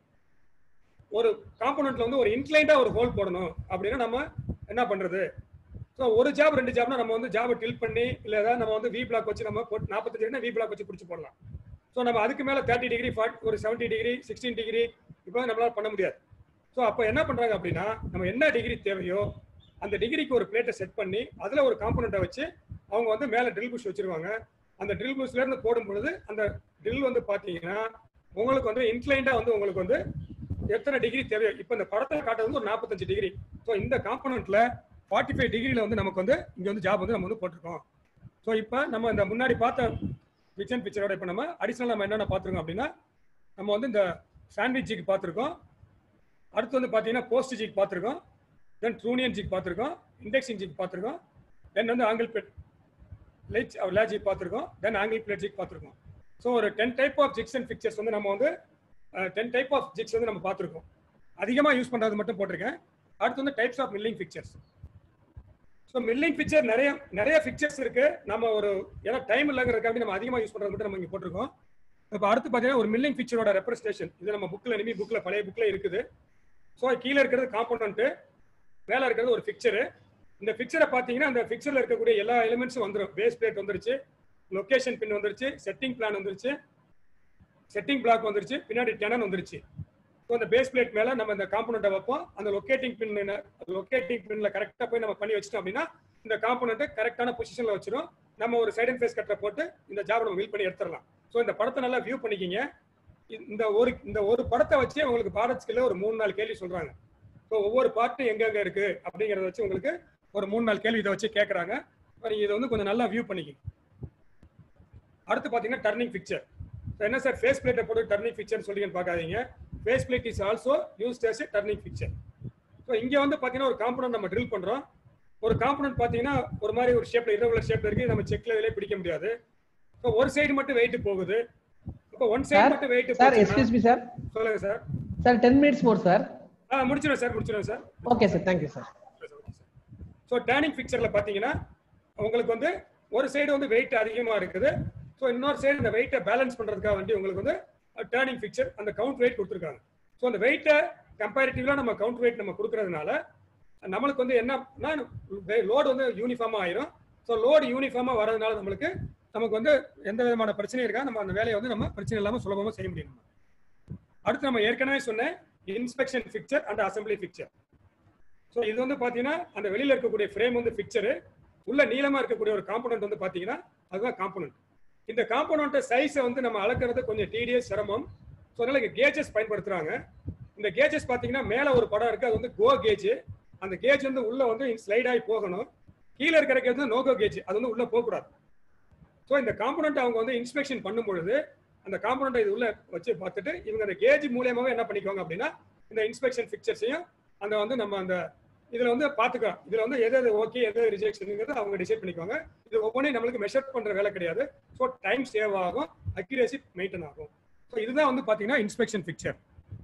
ஒரு காம்போனண்ட்ல வந்து ஒரு இன்க்ளைண்டா ஒரு ஹோல் போடணும் அப்படின்னா நம்ம என்ன பண்றது ஸோ ஒரு ஜாப் ரெண்டு ஜாப்னா நம்ம வந்து ஜாபை டில் பண்ணி இல்லை ஏதாவது நம்ம வந்து வி பிளாக் வச்சு நம்ம போட்டு நாற்பத்தஞ்சு வி பிளாக் வச்சு பிடிச்சி போடலாம் ஸோ நம்ம அதுக்கு மேலே தேர்ட்டி டிகிரி ஃபார்ட்டி ஒரு செவன்ட்டி டிகிரி சிக்ஸ்டீன் டிகிரி இப்போ நம்மளால பண்ண முடியாது ஸோ அப்போ என்ன பண்றாங்க அப்படின்னா நம்ம என்ன டிகிரி தேவையோ அந்த டிகிரிக்கு ஒரு பிளேட்டை செட் பண்ணி அதில் ஒரு காம்பனண்ட்டை வச்சு அவங்க வந்து மேலே ட்ரில் புஷ் வச்சிருவாங்க அந்த ட்ரில் புஷ்ல இருந்து போடும் பொழுது அந்த ட்ரில் வந்து பார்த்தீங்கன்னா உங்களுக்கு வந்து இன்க்ளைண்டா வந்து உங்களுக்கு வந்து எத்தனை டிகிரி தேவையோ இப்போ இந்த படத்தை காட்டுறது வந்து ஒரு நாற்பத்தஞ்சு டிகிரி ஸோ இந்த காம்பனண்ட்ல ஃபார்ட்டி ஃபைவ் டிகிரியில் வந்து நமக்கு வந்து இங்கே வந்து ஜாப் வந்து நம்ம வந்து போட்டிருக்கோம் ஸோ இப்போ நம்ம இந்த முன்னாடி பார்த்த கிச்சன் பிக்சரோட இப்போ நம்ம அடிஷனல் நம்ம என்னென்ன பார்த்துருக்கோம் அப்படின்னா நம்ம வந்து இந்த சாண்ட்விச் ஜிக் பார்த்துருக்கோம் அடுத்து வந்து பார்த்தீங்கன்னா போஸ்ட் ஜிக் பார்த்துருக்கோம் தென் ட்ரூனியன் ஜிக் பார்த்துருக்கோம் இண்டெக்ஸிங் ஜிக் பார்த்துருக்கோம் தென் வந்து angle plate light late jig பார்த்துருக்கோம் தென் ஆங்கிள் பிளேட் ஜிக் பார்த்துருக்கோம் ஸோ ஒரு ten type of jigs and fixtures வந்து நம்ம வந்து டென் டைப் ஆஃப் ஜிக்ஸ் வந்து நம்ம பார்த்துருக்கோம் அதிகமாக யூஸ் பண்ணுறது மட்டும் போட்டிருக்கேன் அடுத்து வந்து types of milling fixtures so milling fixture நிறைய நிறைய பிக்சர்ஸ் இருக்கு நம்ம ஒரு ஏன்னா டைம் இல்லைங்கிறதுக்காக நம்ம அதிகமாக யூஸ் பண்ணுறது மட்டும் நம்ம இங்கே போட்டிருக்கோம் இப்போ அடுத்து பார்த்தீங்கன்னா ஒரு மில்லிங் பிக்சரோட ரெப்ரஸன்டேஷன் இது நம்ம புக்கில் இனிமே புக்கில் பழைய புக்கில் இருக்குது ஸோ கீழே இருக்கிறது காம்பனண்ட்டு மேலே இருக்கிறது ஒரு பிக்சரு இந்த பிக்சரை பார்த்தீங்கன்னா அந்த பிக்சரில் இருக்கக்கூடிய எல்லா எலிமெண்ட்ஸும் வந்துடும் பேஸ் பிளேட் வந்துருச்சு லொகேஷன் பின் வந்துருச்சு செட்டிங் பிளான் வந்துருச்சு செட்டிங் பிளாக் வந்துருச்சு பின்னாடி டெனன் வந்துருச்சு ஸோ அந்த பேஸ் பிளேட் மேலே நம்ம இந்த காம்பனண்ட்டை வைப்போம் அந்த லொக்கேட்டிங் பின் லொக்கேட்டிங் பின்ல கரெக்டாக போய் நம்ம பண்ணி வச்சிட்டோம் அப்படின்னா இந்த காம்பனண்ட்டை கரெக்டான பொசிஷனில் வச்சிரும் நம்ம ஒரு சைட் அண்ட் ஃபேஸ் கட்டரை போட்டு இந்த ஜாப் நம்ம வில் பண்ணி எடுத்துடலாம் ஸோ இந்த படத்தை நல்லா வியூ பண்ணிக்கிங்க இந்த ஒரு இந்த ஒரு படத்தை வச்சு உங்களுக்கு பாடத் ஸ்கில்ல ஒரு மூணு நாலு கேள்வி சொல்றாங்க ஸோ ஒவ்வொரு பார்ட்டும் எங்கெங்க இருக்கு அப்படிங்கறத வச்சு உங்களுக்கு ஒரு மூணு நாலு கேள்வி இதை வச்சு கேட்கறாங்க நீங்க இதை வந்து கொஞ்சம் நல்லா வியூ பண்ணிக்கிங்க அடுத்து பாத்தீங்கன்னா டர்னிங் பிக்சர் என்ன சார் ஃபேஸ் பிளேட்டை போட்டு டர்னிங் பிக்சர் சொல்றீங்கன்னு பார்க்காதீங்க face plate is also used as a turning fixture so இங்க வந்து பாத்தீங்கன்னா ஒரு காம்பனண்ட் நம்ம ட்ரில் பண்றோம் ஒரு காம்பனண்ட் பாத்தீங்கன்னா ஒரு மாதிரி ஒரு ஷேப்ல இரகுலர் ஷேப்ல இருக்கு நம்ம செக்ல இதிலே பிடிக்க முடியாது ஸோ ஒரு சைடு மட்டும் வெயிட் போகுது இப்போ ஒன் சைடு சார் மட்டும் weight sir excuse me sir சொல்லுங்க sir sir ten minutes more sir ஆ முடிச்சிடுறேன் சார் முடிச்சிடுறேன் sir okay sir thank you sir so turning பிக்சர்ல பாத்தீங்கன்னா உங்களுக்கு வந்து ஒரு சைடு வந்து வெயிட் அதிகமா இருக்குது ஸோ இன்னொரு சைடு இந்த வெயிட்டை பேலன்ஸ் பண்றதுக்காக வேண்டி உங்களுக்கு வந்து டேர்னிங் பிக்சர் அந்த கவுண்ட் வெயிட் கொடுத்துருக்காங்க ஸோ அந்த வெயிட்டை கம்பேரிட்டிவ்ல நம்ம கவுண்ட் வெயிட் நம்ம கொடுக்கறதுனால நம்மளுக்கு வந்து என்னன்னா லோடு வந்து யூனிஃபார்மா ஆயிரும் ஸோ லோடு யூனிஃபார்மா வரதுனால நம்மளுக்கு நமக்கு வந்து எந்த விதமான பிரச்சனையும் இருக்கா நம்ம அந்த வேலையை வந்து நம்ம பிரச்சனை இல்லாம சுலபமா செய்ய முடியும் நம்ம. அடுத்து நம்ம ஏற்கனவே சொன்ன inspection fixture and assembly fixture so இது வந்து பாத்தீங்கன்னா அந்த வெளியில இருக்கக்கூடிய ஃப்ரேம் வந்து பிக்சரு உள்ள நீளமா இருக்கக்கூடிய ஒரு காம்பனண்ட் வந்து பாத்தீங்கன்னா அதுதான் காம்பனண்ட் இந்த காம்பனண்ட் சைஸை வந்து நம்ம அளக்கிறது கொஞ்சம் டிடிஎஸ் சிரமம் ஸோ அதனால இங்க கேஜஸ் பயன்படுத்துறாங்க இந்த கேஜஸ் பாத்தீங்கன்னா மேல ஒரு படம் இருக்கு அது வந்து கோ கேஜ் அந்த கேஜ் வந்து உள்ள வந்து ஸ்லைட் ஆகி போகணும் கீழே இருக்கிற கேஜ் வந்து நோகோ கேஜ் அது வந்து உள்ள போகக்கூடாது ஸோ இந்த காம்பனண்ட் அவங்க வந்து இன்ஸ்பெக்ஷன் பண்ணும் பொழுது அந்த காம்பனண்ட் இது உள்ள வச்சு பார்த்துட்டு இவங்க அந்த கேஜ் மூலியமாவே என்ன பண்ணிக்குவாங்க அப்படின்னா இந்த இன்ஸ்பெக்ஷன் பிக்சர்ஸையும் அந்த வந்து நம்ம அந்த இதுல வந்து பாத்துக்கலாம் இதுல வந்து எது எது ஓகே எது ரிஜெக்ஷனுங்கிறது அவங்க டிசைட் பண்ணிக்குவாங்க இது ஒவ்வொன்றையும் நம்மளுக்கு மெஷர் பண்ற வேலை கிடையாது ஸோ டைம் சேவ் ஆகும் அக்யூரேசி மெயின்டைன் ஆகும் ஸோ இதுதான் வந்து பாத்தீங்கன்னா இன்ஸ்பெக்ஷன் பிக்சர்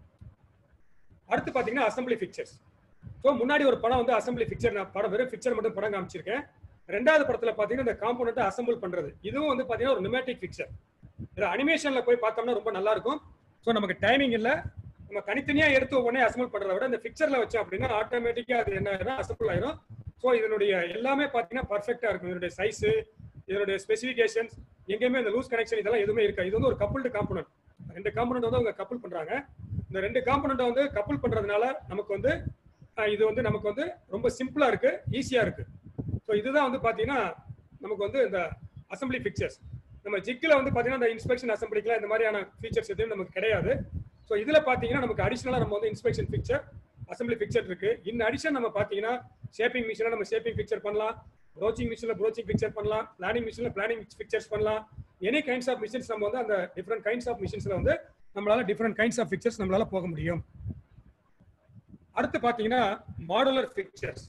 அடுத்து பாத்தீங்கன்னா அசம்பிளி பிக்சர்ஸ் ஸோ முன்னாடி ஒரு படம் வந்து அசம்பிளி பிக்சர் நான் படம் வெறும் பிக்சர் மட்டும் படம் காமிச்சிருக்கேன் ரெண்டாவது படத்துல பாத்தீங்கன்னா இந்த காம்போனண்ட்டை அசம்பிள் பண்றது இதுவும் வந்து பாத்தீங்கன்னா ஒரு நிமேட்டிக் பிக்சர் இது அனிமேஷன்ல போய் பார்த்தோம்னா ரொம்ப நல்லா இருக்கும் ஸோ நமக்கு டைமிங் இல்ல நம்ம தனித்தனியா எடுத்து ஒவ்வொன்றே அசம்பிள் பண்றத விட இந்த பிக்சர்ல வச்சோம் அப்படின்னா ஆட்டோமேட்டிக்கா அது என்ன ஆயிரும் அசம்பிள் ஆயிரும் ஸோ இதனுடைய எல்லாமே பாத்தீங்கன்னா பர்ஃபெக்டா இருக்கும் இதனுடைய சைஸ் இதனுடைய ஸ்பெசிஃபிகேஷன்ஸ் எங்கேயுமே இந்த லூஸ் கனெக்ஷன் இதெல்லாம் எதுவுமே இருக்கா இது வந்து ஒரு கப்புள்டு காம்பனன்ட் ரெண்டு காம்பனன்ட் வந்து அவங்க கப்புள் பண்றாங்க இந்த ரெண்டு காம்பனண்ட்டை வந்து கப்புள் பண்றதுனால நமக்கு வந்து அஹ், இது வந்து நமக்கு வந்து ரொம்ப சிம்பிளா இருக்கு ஈஸியா இருக்கு ஸோ இதுதான் வந்து பாத்தீங்கன்னா நமக்கு வந்து இந்த அசம்பிளி பிக்சர்ஸ் நம்ம ஜிக்கில் வந்து பாத்தீங்கன்னா இந்த இன்ஸ்பெக்ஷன் அசம்பிளிக்குலாம் இந்த மாதிரியான ஃபீச்சர்ஸ் எதுவும் நமக்கு கிடையாது ஸோ இதுல பாத்தீங்கன்னா நமக்கு அடிஷனலா நம்ம வந்து இன்ஸ்பெக்ஷன் பிக்சர் அசம்பிளி பிக்சர் இருக்கு இன் அடிஷன் நம்ம பாத்தீங்கன்னா ஷேப்பிங் மிஷினில் நம்ம ஷேப்பிங் பிக்சர் பண்ணலாம் ப்ரோச்சிங் மிஷினில் ப்ரோச்சிங் பிக்சர் பண்ணலாம் பிளானிங் மிஷினில் பிளானிங் பிக்சர்ஸ் பண்ணலாம் எனி கைண்ட்ஸ் ஆஃப் மிஷின்ஸ் நம்ம வந்து அந்த டிஃப்ரெண்ட் கைண்ட்ஸ் ஆஃப் மிஷின்ஸ்ல வந்து நம்மளால டிஃப்ரெண்ட் கைண்ட்ஸ் ஆஃப் பிக்சர்ஸ் நம்மளால போக முடியும் அடுத்து பாத்தீங்கன்னா மாடுலர் பிக்சர்ஸ்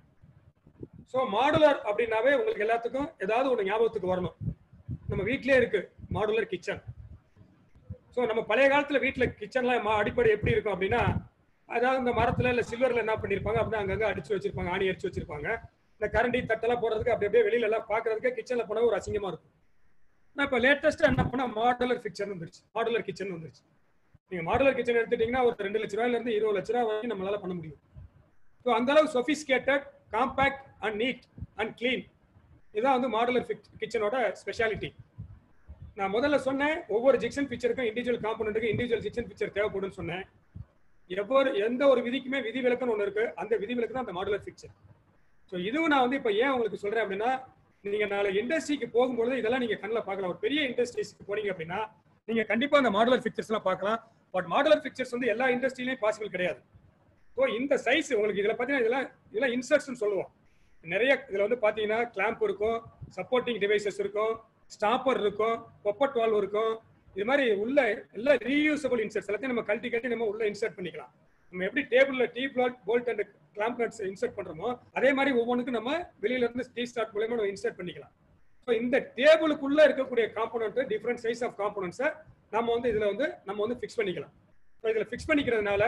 ஸோ மாடுலர் அப்படின்னாவே உங்களுக்கு எல்லாத்துக்கும் ஏதாவது ஒரு ஞாபகத்துக்கு வரணும் நம்ம வீட்லயே இருக்கு மாடுலர் கிச்சன் ஸோ நம்ம பழைய காலத்துல வீட்டுல கிச்சன்லாம் மா- அடிப்படை எப்படி இருக்கும் அப்படின்னா அதாவது இந்த மரத்துல இல்ல சில்வர்ல என்ன பண்ணிருப்பாங்க அப்படின்னா அங்கங்க அடிச்சு வச்சிருப்பாங்க ஆணி அடிச்சு வச்சிருப்பாங்க இந்த கரண்டி தட்டெல்லாம் போடுறதுக்கு அப்படி அப்படியே வெளியில எல்லாம் பாக்குறதுக்கு கிச்சன்ல போனா ஒரு அசிங்கமா இருக்கும் நான் இப்ப லேட்டஸ்டா என்ன பண்ணா மாடுலர் கிச்சன் வந்துருச்சு மாடுலர் கிச்சன் வந்துருச்சு நீங்க மாடுலர் கிச்சன் எடுத்துட்டீங்கன்னா ஒரு ரெண்டு லட்ச ரூபாயில இருந்து இருபது லட்ச ரூபாய் வரைக்கும் நம்மளால பண்ண முடியும் ஸோ அந்த அளவுக்கு sophisticated compact and neat and clean இதான் வந்து மாடுலர் கிச்சனோட ஸ்பெஷாலிட்டி நான் முதல்ல சொன்னேன் ஒவ்வொரு ஜிக்சன் பிக்சருக்கும் இண்டிவிஜுவல் காம்பனண்ட்டுக்கு இண்டிவிஜுவல் ஜிக்சன் பிக்சர் தேவைப்படும்னு சொன்னேன் எவ்வொரு எந்த ஒரு விதிக்குமே விதி விலக்குன்னு ஒன்று இருக்கு அந்த விதி விலக்கு தான் அந்த மாடுலர் பிக்சர் ஸோ இதுவும் நான் வந்து இப்போ ஏன் உங்களுக்கு சொல்றேன் அப்படின்னா நீங்க நாளை இண்டஸ்ட்ரிக்கு போகும்பொழுது இதெல்லாம் நீங்க கண்ணில் பார்க்கலாம் ஒரு பெரிய இண்டஸ்ட்ரீஸ்க்கு போனீங்க அப்படின்னா நீங்க கண்டிப்பா அந்த மாடுலர் பிக்சர்ஸ்லாம் பார்க்கலாம் பட் மாடுலர் பிக்சர்ஸ் வந்து எல்லா இண்டஸ்ட்ரியிலையும் பாசிபிள் கிடையாது ஸோ இந்த சைஸ் உங்களுக்கு இதில் பார்த்தீங்கன்னா இதெல்லாம் இதெல்லாம் இன்சர்ட்ஸ்னு சொல்லுவோம் நிறைய இதில் வந்து பார்த்தீங்கன்னா கிளாம்ப் இருக்கும் சப்போர்ட்டிங் டிவைசஸ் இருக்கும் ஸ்டாப்பர் இருக்கும் பொப்பட் வால்வ் இருக்கும் இது மாதிரி உள்ள எல்லா ரீயூசபிள் இன்சர்ட்ஸ் எல்லாத்தையும் நம்ம கழட்டி கட்டி நம்ம உள்ள இன்சர்ட் பண்ணிக்கலாம் நம்ம எப்படி டேபிள்ல T flat bolt and clamp nuts insert பண்றோமோ அதே மாதிரி ஒவ்வொன்றுக்கும் நம்ம வெளியில இருந்து டீ ஸ்டார்ட் மூலயமா நம்ம இன்சர்ட் பண்ணிக்கலாம் ஸோ இந்த டேபிளுக்குள்ள இருக்கக்கூடிய காம்போனன்ட் டிஃப்ரெண்ட் சைஸ் ஆஃப் காம்போனன்ட்ஸை நம்ம வந்து இதுல வந்து நம்ம வந்து ஃபிக்ஸ் பண்ணிக்கலாம் ஸோ இதுல ஃபிக்ஸ் பண்ணிக்கிறதுனால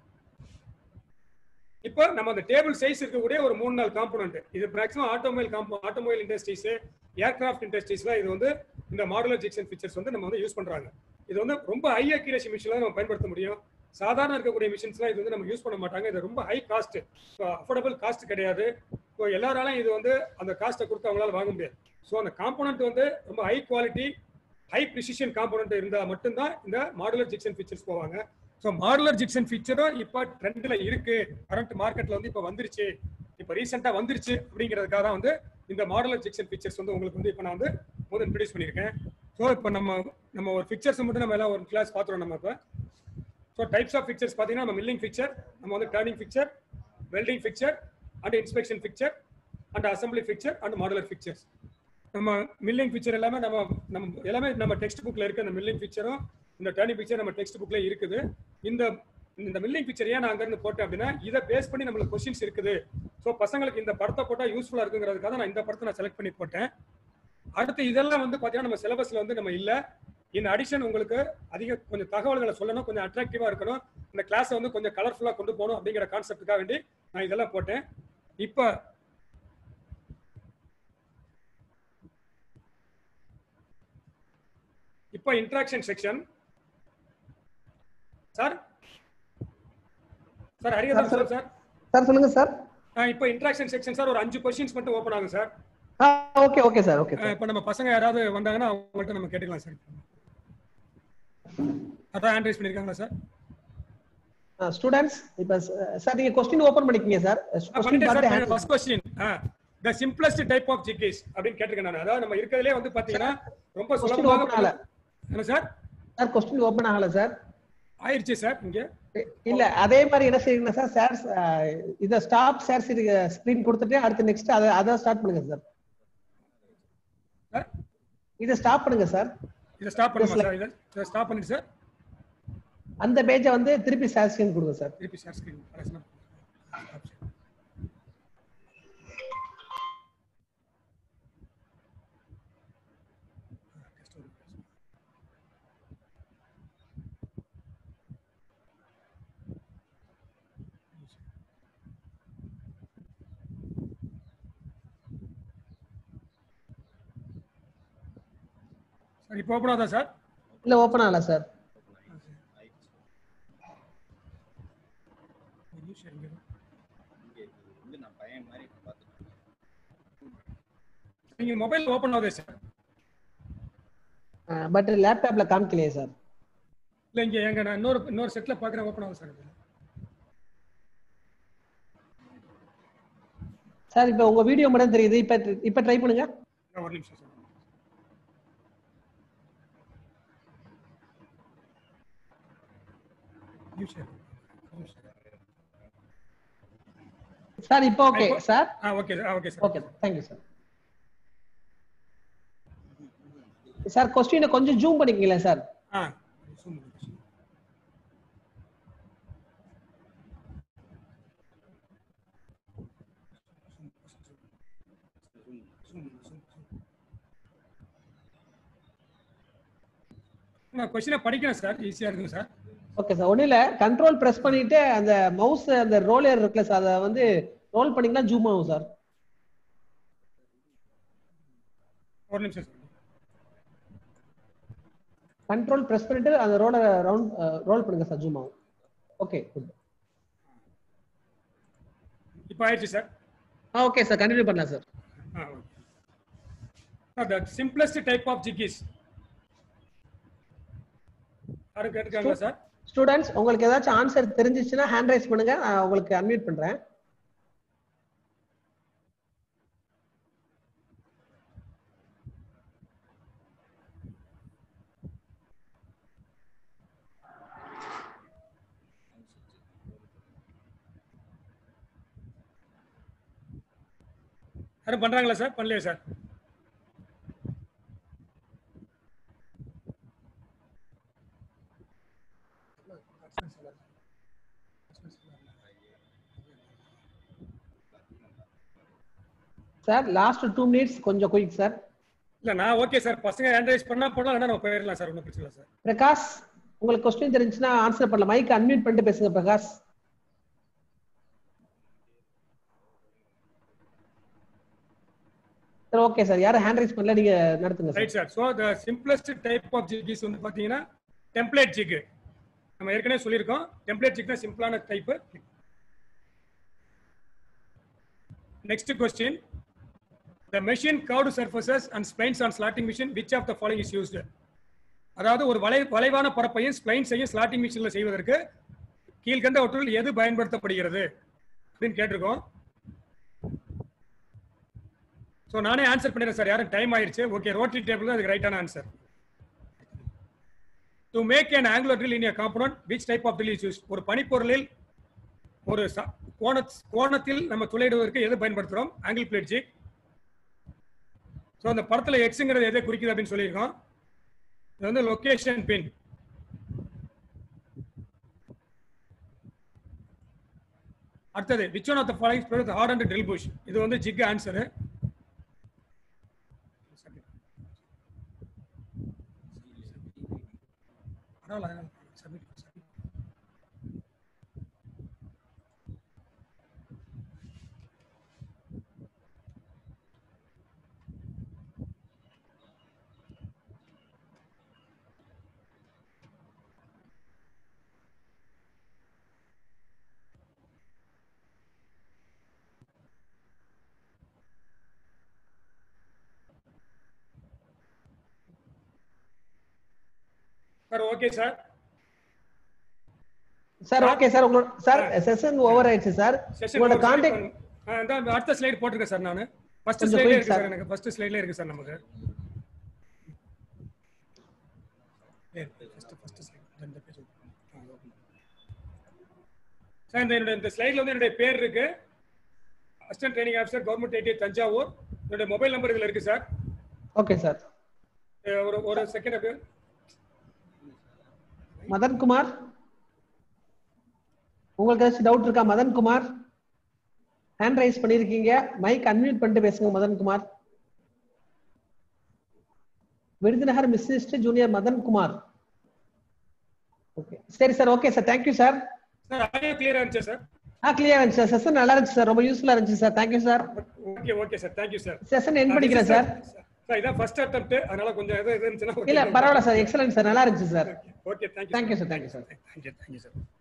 இப்போ நம்ம அந்த டேபிள் சைஸ் இருக்கக்கூடிய ஒரு மூணு நாள் காம்போனன்ட் இது மேக்ஸிமம் ஆட்டோமொபைல் காம்போ ஆட்டோமொபைல் இண்டஸ்ட்ரீஸ் ஏர்கிராஃப்ட் இண்டஸ்ட்ரீஸ்ல இது வந்து இந்த மாடுலர் ஜெக்ஷன் ஃபீச்சர்ஸ் வந்து நம்ம வந்து யூஸ் பண்றாங்க இது வந்து ரொம்ப ஹை அக்யூரேசி மிஷின்ல நம்ம பயன்படுத்த முடியும் சாதாரண இருக்கக்கூடிய மிஷின்ஸ்லாம் இது வந்து நம்ம யூஸ் பண்ண மாட்டாங்க இது ரொம்ப ஹை காஸ்ட் அஃபோர்டபுள் காஸ்ட் கிடையாது ஸோ எல்லாராலையும் இது வந்து அந்த காஸ்ட்டை கொடுத்து அவங்களால வாங்க முடியாது ஸோ அந்த காம்போனன்ட் வந்து ரொம்ப high quality high precision component இருந்தால் மட்டும்தான் இந்த மாடுலர் ஜெக்ஷன் ஃபீச்சர்ஸ் போவாங்க ஸோ மாடுலர் ஜிக்சன் ஃபீச்சரும் இப்போ ட்ரெண்ட்ல இருக்கு கரண்ட் மார்க்கெட்ல வந்து இப்போ வந்துருச்சு இப்போ ரீசெண்டாக வந்துருச்சு அப்படிங்கிறதுக்காக தான் வந்து இந்த மாடுலர் ஜிக்சன் ஃபீச்சர்ஸ் வந்து உங்களுக்கு வந்து இப்போ நான் வந்து முதல் இன்ட்ரடியூஸ் பண்ணியிருக்கேன் ஸோ இப்போ நம்ம நம்ம ஒரு பிக்சர்ஸ் மட்டும் நம்ம எல்லாம் ஒரு கிளாஸ் பார்த்துருவோம் நம்ம இப்போ ஸோ டைப்ஸ் ஆஃப் பிக்சர்ஸ் பார்த்தீங்கன்னா நம்ம மில்லிங் பிக்சர் நம்ம வந்து turning fixture welding fixture and inspection fixture and assembly fixture and modular fixtures நம்ம மில்லிங் பிக்சர் எல்லாமே நம்ம நம்ம எல்லாமே நம்ம டெக்ஸ்ட் புக்ல இருக்க அந்த மில்லிங் பிக்சரும் இந்த டர்னிங் பிக்சர் நம்ம டெக்ஸ்ட் புக்ல இருக்குது இந்த இந்த மில்லிங் பிக்சர் ஏன் நான் அங்கிருந்து போட்டேன் அப்படின்னா இதை பேஸ் பண்ணி நம்மளுக்கு கொஸ்டின்ஸ் இருக்குது ஸோ பசங்களுக்கு இந்த படத்தை போட்டா யூஸ்ஃபுல்லா இருக்குங்கிறதுக்காக நான் இந்த படத்தை நான் செலக்ட் பண்ணி போட்டேன் அடுத்து இதெல்லாம் வந்து பாத்தீங்கன்னா நம்ம சிலபஸ்ல வந்து நம்ம இல்ல இன் அடிஷன் உங்களுக்கு அதிக கொஞ்சம் தகவல்களை சொல்லணும் கொஞ்சம் அட்ராக்டிவா இருக்கணும் இந்த கிளாஸை வந்து கொஞ்சம் கலர்ஃபுல்லா கொண்டு போகணும் அப்படிங்கிற கான்செப்டுக்காக வேண்டி நான் இதெல்லாம் போட்டேன் இப்போ இப்போ interaction section sir sir Hariharan sir sir sir சொல்லுங்க சார் இப்போ இன்ட்ராக்ஷன் செக்ஷன் சார் ஒரு அஞ்சு கொஸ்டின்ஸ் மட்டும் ஓப்பன் ஆகும் sir okay okay sir okay sir இப்போ நம்ம பசங்க யாராவது வந்தாங்கன்னா அவங்கள்ட்ட நம்ம கேட்டுக்கலாம் சார் அதான் ஹேண்ட் ரைஸ் பண்ணிருக்காங்களா சார் ஸ்டூடெண்ட்ஸ் இப்ப சார் நீங்க கொஸ்டின் ஓபன் பண்ணிக்கங்க சார் கொஸ்டின் பண்ணிட்டேன் பார்த்து sir hand- first question the simplest type of jigs அப்படின்னு கேட்டிருக்கேன் நான் அதாவது நம்ம இருக்கிறதுலே வந்து பாத்தீங்கன்னா ரொம்ப Question சுலபமாக open ஆகல. என்ன சார் சார் கொஸ்டின் ஓபன் ஆகல சார் ஆயிருச்சு சார் இங்க இல்ல அதே மாதிரி என்ன செய்யுங்க சார் சார் இத ஸ்டாப் சார் ஸ்கிரீன் கொடுத்துட்டு அடுத்து நெக்ஸ்ட் அதை அதை ஸ்டார்ட் பண்ணுங்க சார் சார் இதை ஸ்டாப் பண்ணுங்க சார் இதை ஸ்டாப் பண்ணுமா சார் இதை இதை ஸ்டாப் பண்ணிட்டு சார் அந்த பேஜை வந்து திருப்பி ஷேர் ஸ்கிரீன் கொடுங்க சார் திருப்பி ஷேர் ஸ்கிரீன் இப்போ ஓப்பன் ஆகுதா சார் இல்ல ஓபன் ஆகல சார் வந்து நான் பையன் மாதிரி பார்த்துட்டு நீங்க மொபைல் ஓப்பன் ஆகுதே சார் பட் லேப்டாப்ல காமிக்கலையே சார் இல்ல இங்க எங்க நான் இன்னொரு இன்னொரு செட்ல பாக்குறேன் ஓப்பன் ஆகுது சார் சார் இப்போ உங்க வீடியோ மட்டும் தெரியுது இப்ப இப்ப ட்ரை பண்ணுங்க இன்னும் ஒரு நிமிஷம் சார் நிமிஷம். நிமிஷம். சார் இப்போ ஓகே இப்போ- சார் ஆ okay sir okay sir okay thank you sir sir கொஸ்டினை கொஞ்சம் ஜூம் பண்ணிக்கங்களா சார் ஆ zoom பண்ணுங்க, zoom. நான் கொஸ்டினை படிக்கிறேன் சார் ஈஸியா இருக்குங்க சார் ஓகே சார் ஒன்றும் இல்லை கண்ட்ரோல் ப்ரெஸ் பண்ணிட்டு அந்த மவுஸ் அந்த ரோலர் இருக்குல்ல சார் அதை வந்து ரோல் பண்ணீங்கன்னா ஜூம் ஆகும் சார் ஒரு நிமிஷம் சார் கண்ட்ரோல் ப்ரெஸ் பண்ணிட்டு அந்த ரோலை ரவுண்ட் ரோல் பண்ணுங்க சார் ஜூம் ஆகும் ஓகே குட் இப்போ ஆயிடுச்சு சார் ஆ ஓகே சார் கண்டினியூ பண்ணலாம் sir ah okay the simplest type of jigs யாரும் கேட்டுக்காங்களா சார் ஸ்டூடெண்ட்ஸ் உங்களுக்கு ஏதாச்சும் ஆன்சர் தெரிஞ்சிச்சுன்னா ஹேண்ட் ரைஸ் பண்ணுங்க நான் உங்களுக்கு அன்மியூட் பண்றேன் யாரும் பண்றாங்களா சார் பண்ணலையா sir sir last two minutes கொஞ்சம் குயிக் சார் இல்ல நான் ஓகே சார் பசங்க ஹேண்ட் ரைஸ் பண்ணா பண்ணலாம் இல்லைன்னா நம்ம போயிடலாம் சார் ஒன்றும் பிரச்சனை இல்லை சார் பிரகாஷ் உங்களுக்கு கொஸ்டின் தெரிஞ்சுன்னா ஆன்சர் பண்ணலாம் மைக் அன்மியூட் பண்ணிட்டு பேசுங்க பிரகாஷ் சார் ஓகே சார் யாரும் ஹேண்ட் ரைஸ் பண்ணல நீங்க நடத்துங்க sir right sir so the simplest type of jigs வந்து பார்த்தீங்கன்னா டெம்ப்ளேட் ஜிக் நம்ம ஏற்கனவே சொல்லியிருக்கோம் டெம்ப்ளேட் ஜிக் தான் சிம்பிளான type next question the machine guide surfaces and splines on slotting machine which of the following is used அதாவது ஒரு வளை வளைவான பரப்பையும் ஸ்ப்ளைன்ஸையும் ஸ்லாட்டிங் மிஷினில் செய்வதற்கு கீழ்கண்டவற்றுள் எது பயன்படுத்தப்படுகிறது அப்படின்னு கேட்டிருக்கோம் ஸோ நானே ஆன்சர் பண்ணிடுறேன் சார் யாரும் டைம் ஆயிடுச்சு ஓகே ரோட்டரி டேபிள் தான் அதுக்கு ரைட்டான answer to make an angular drill in a component which type of drill is used ஒரு பனிப்பொருளில் ஒரு ச- கோண கோணத்தில் நம்ம துளையிடுவதற்கு எது பயன்படுத்துறோம் ஆங்கிள் பிளேட் ஜிக் ஸோ அந்த படத்துல எக்ஸுங்கிறது எதை குறிக்குது அப்படின்னு சொல்லியிருக்கோம் இது வந்து லொகேஷன் பின் அடுத்தது which one of the following product hard and drill bush இது வந்து ஜிக் ஆன்சர் பரவாயில்ல submit submit sir okay sir sir okay sir உங்களோட சார் செஷன் ஓவர் ஆயிடுச்சு சார் செஷன் உங்களோட கான்டாக்ட் அடுத்த ஸ்லைடு போட்டிருக்கேன் சார் நான் ஃபர்ஸ்ட் கொஞ்சம் ஸ்லைட்ல quick, இருக்கு sir. சார் எனக்கு ஃபர்ஸ்ட் ஸ்லைட்ல இருக்கு சார் நமக்கு ஃபர்ஸ்ட் ஃபர்ஸ்ட் ஸ்லைட் இந்த பேஜ் சார் இந்த என்னோட இந்த ஸ்லைட்ல வந்து என்னுடைய பேர் இருக்கு assistant training officer government ID Thanjavur என்னுடைய மொபைல் நம்பர் இதுல இருக்கு சார் ஓகே சார் ஒரு ஒரு செகண்ட் அப்படியே மதன் குமார் உங்களுக்கு ஏதாச்சும் டவுட் இருக்கா மதன் குமார் ஹேண்ட் ரைஸ் பண்ணிருக்கீங்க மைக் அன்மியூட் பண்ணிட்டு பேசுங்க மதன் குமார் விருதுநகர் மிஸ்ஸிஸ்ட் ஜூனியர் மதன் குமார் ஓகே சரி sir okay sir thank you sir sir audio கிளியரா இருந்துச்சு சார் ஆ கிளியர் இருந்துச்சு சார் செஷன் நல்லா இருந்துச்சு சார் ரொம்ப யூஸ்ஃபுல்லா இருந்துச்சு sir thank you sir okay okay sir thank you sir session end பண்ணிக்கிறேன் சார் சார் இதான் ஃபர்ஸ்ட் அட்டெம்ப்ட் அதனால கொஞ்சம் இது இருந்துச்சுன்னா இல்ல பரவாயில்ல சார் எக்ஸலன்ட் சார் நல்லா இருந்துச்சு sir okay thank you thank you sir thank you sir thank you thank you sir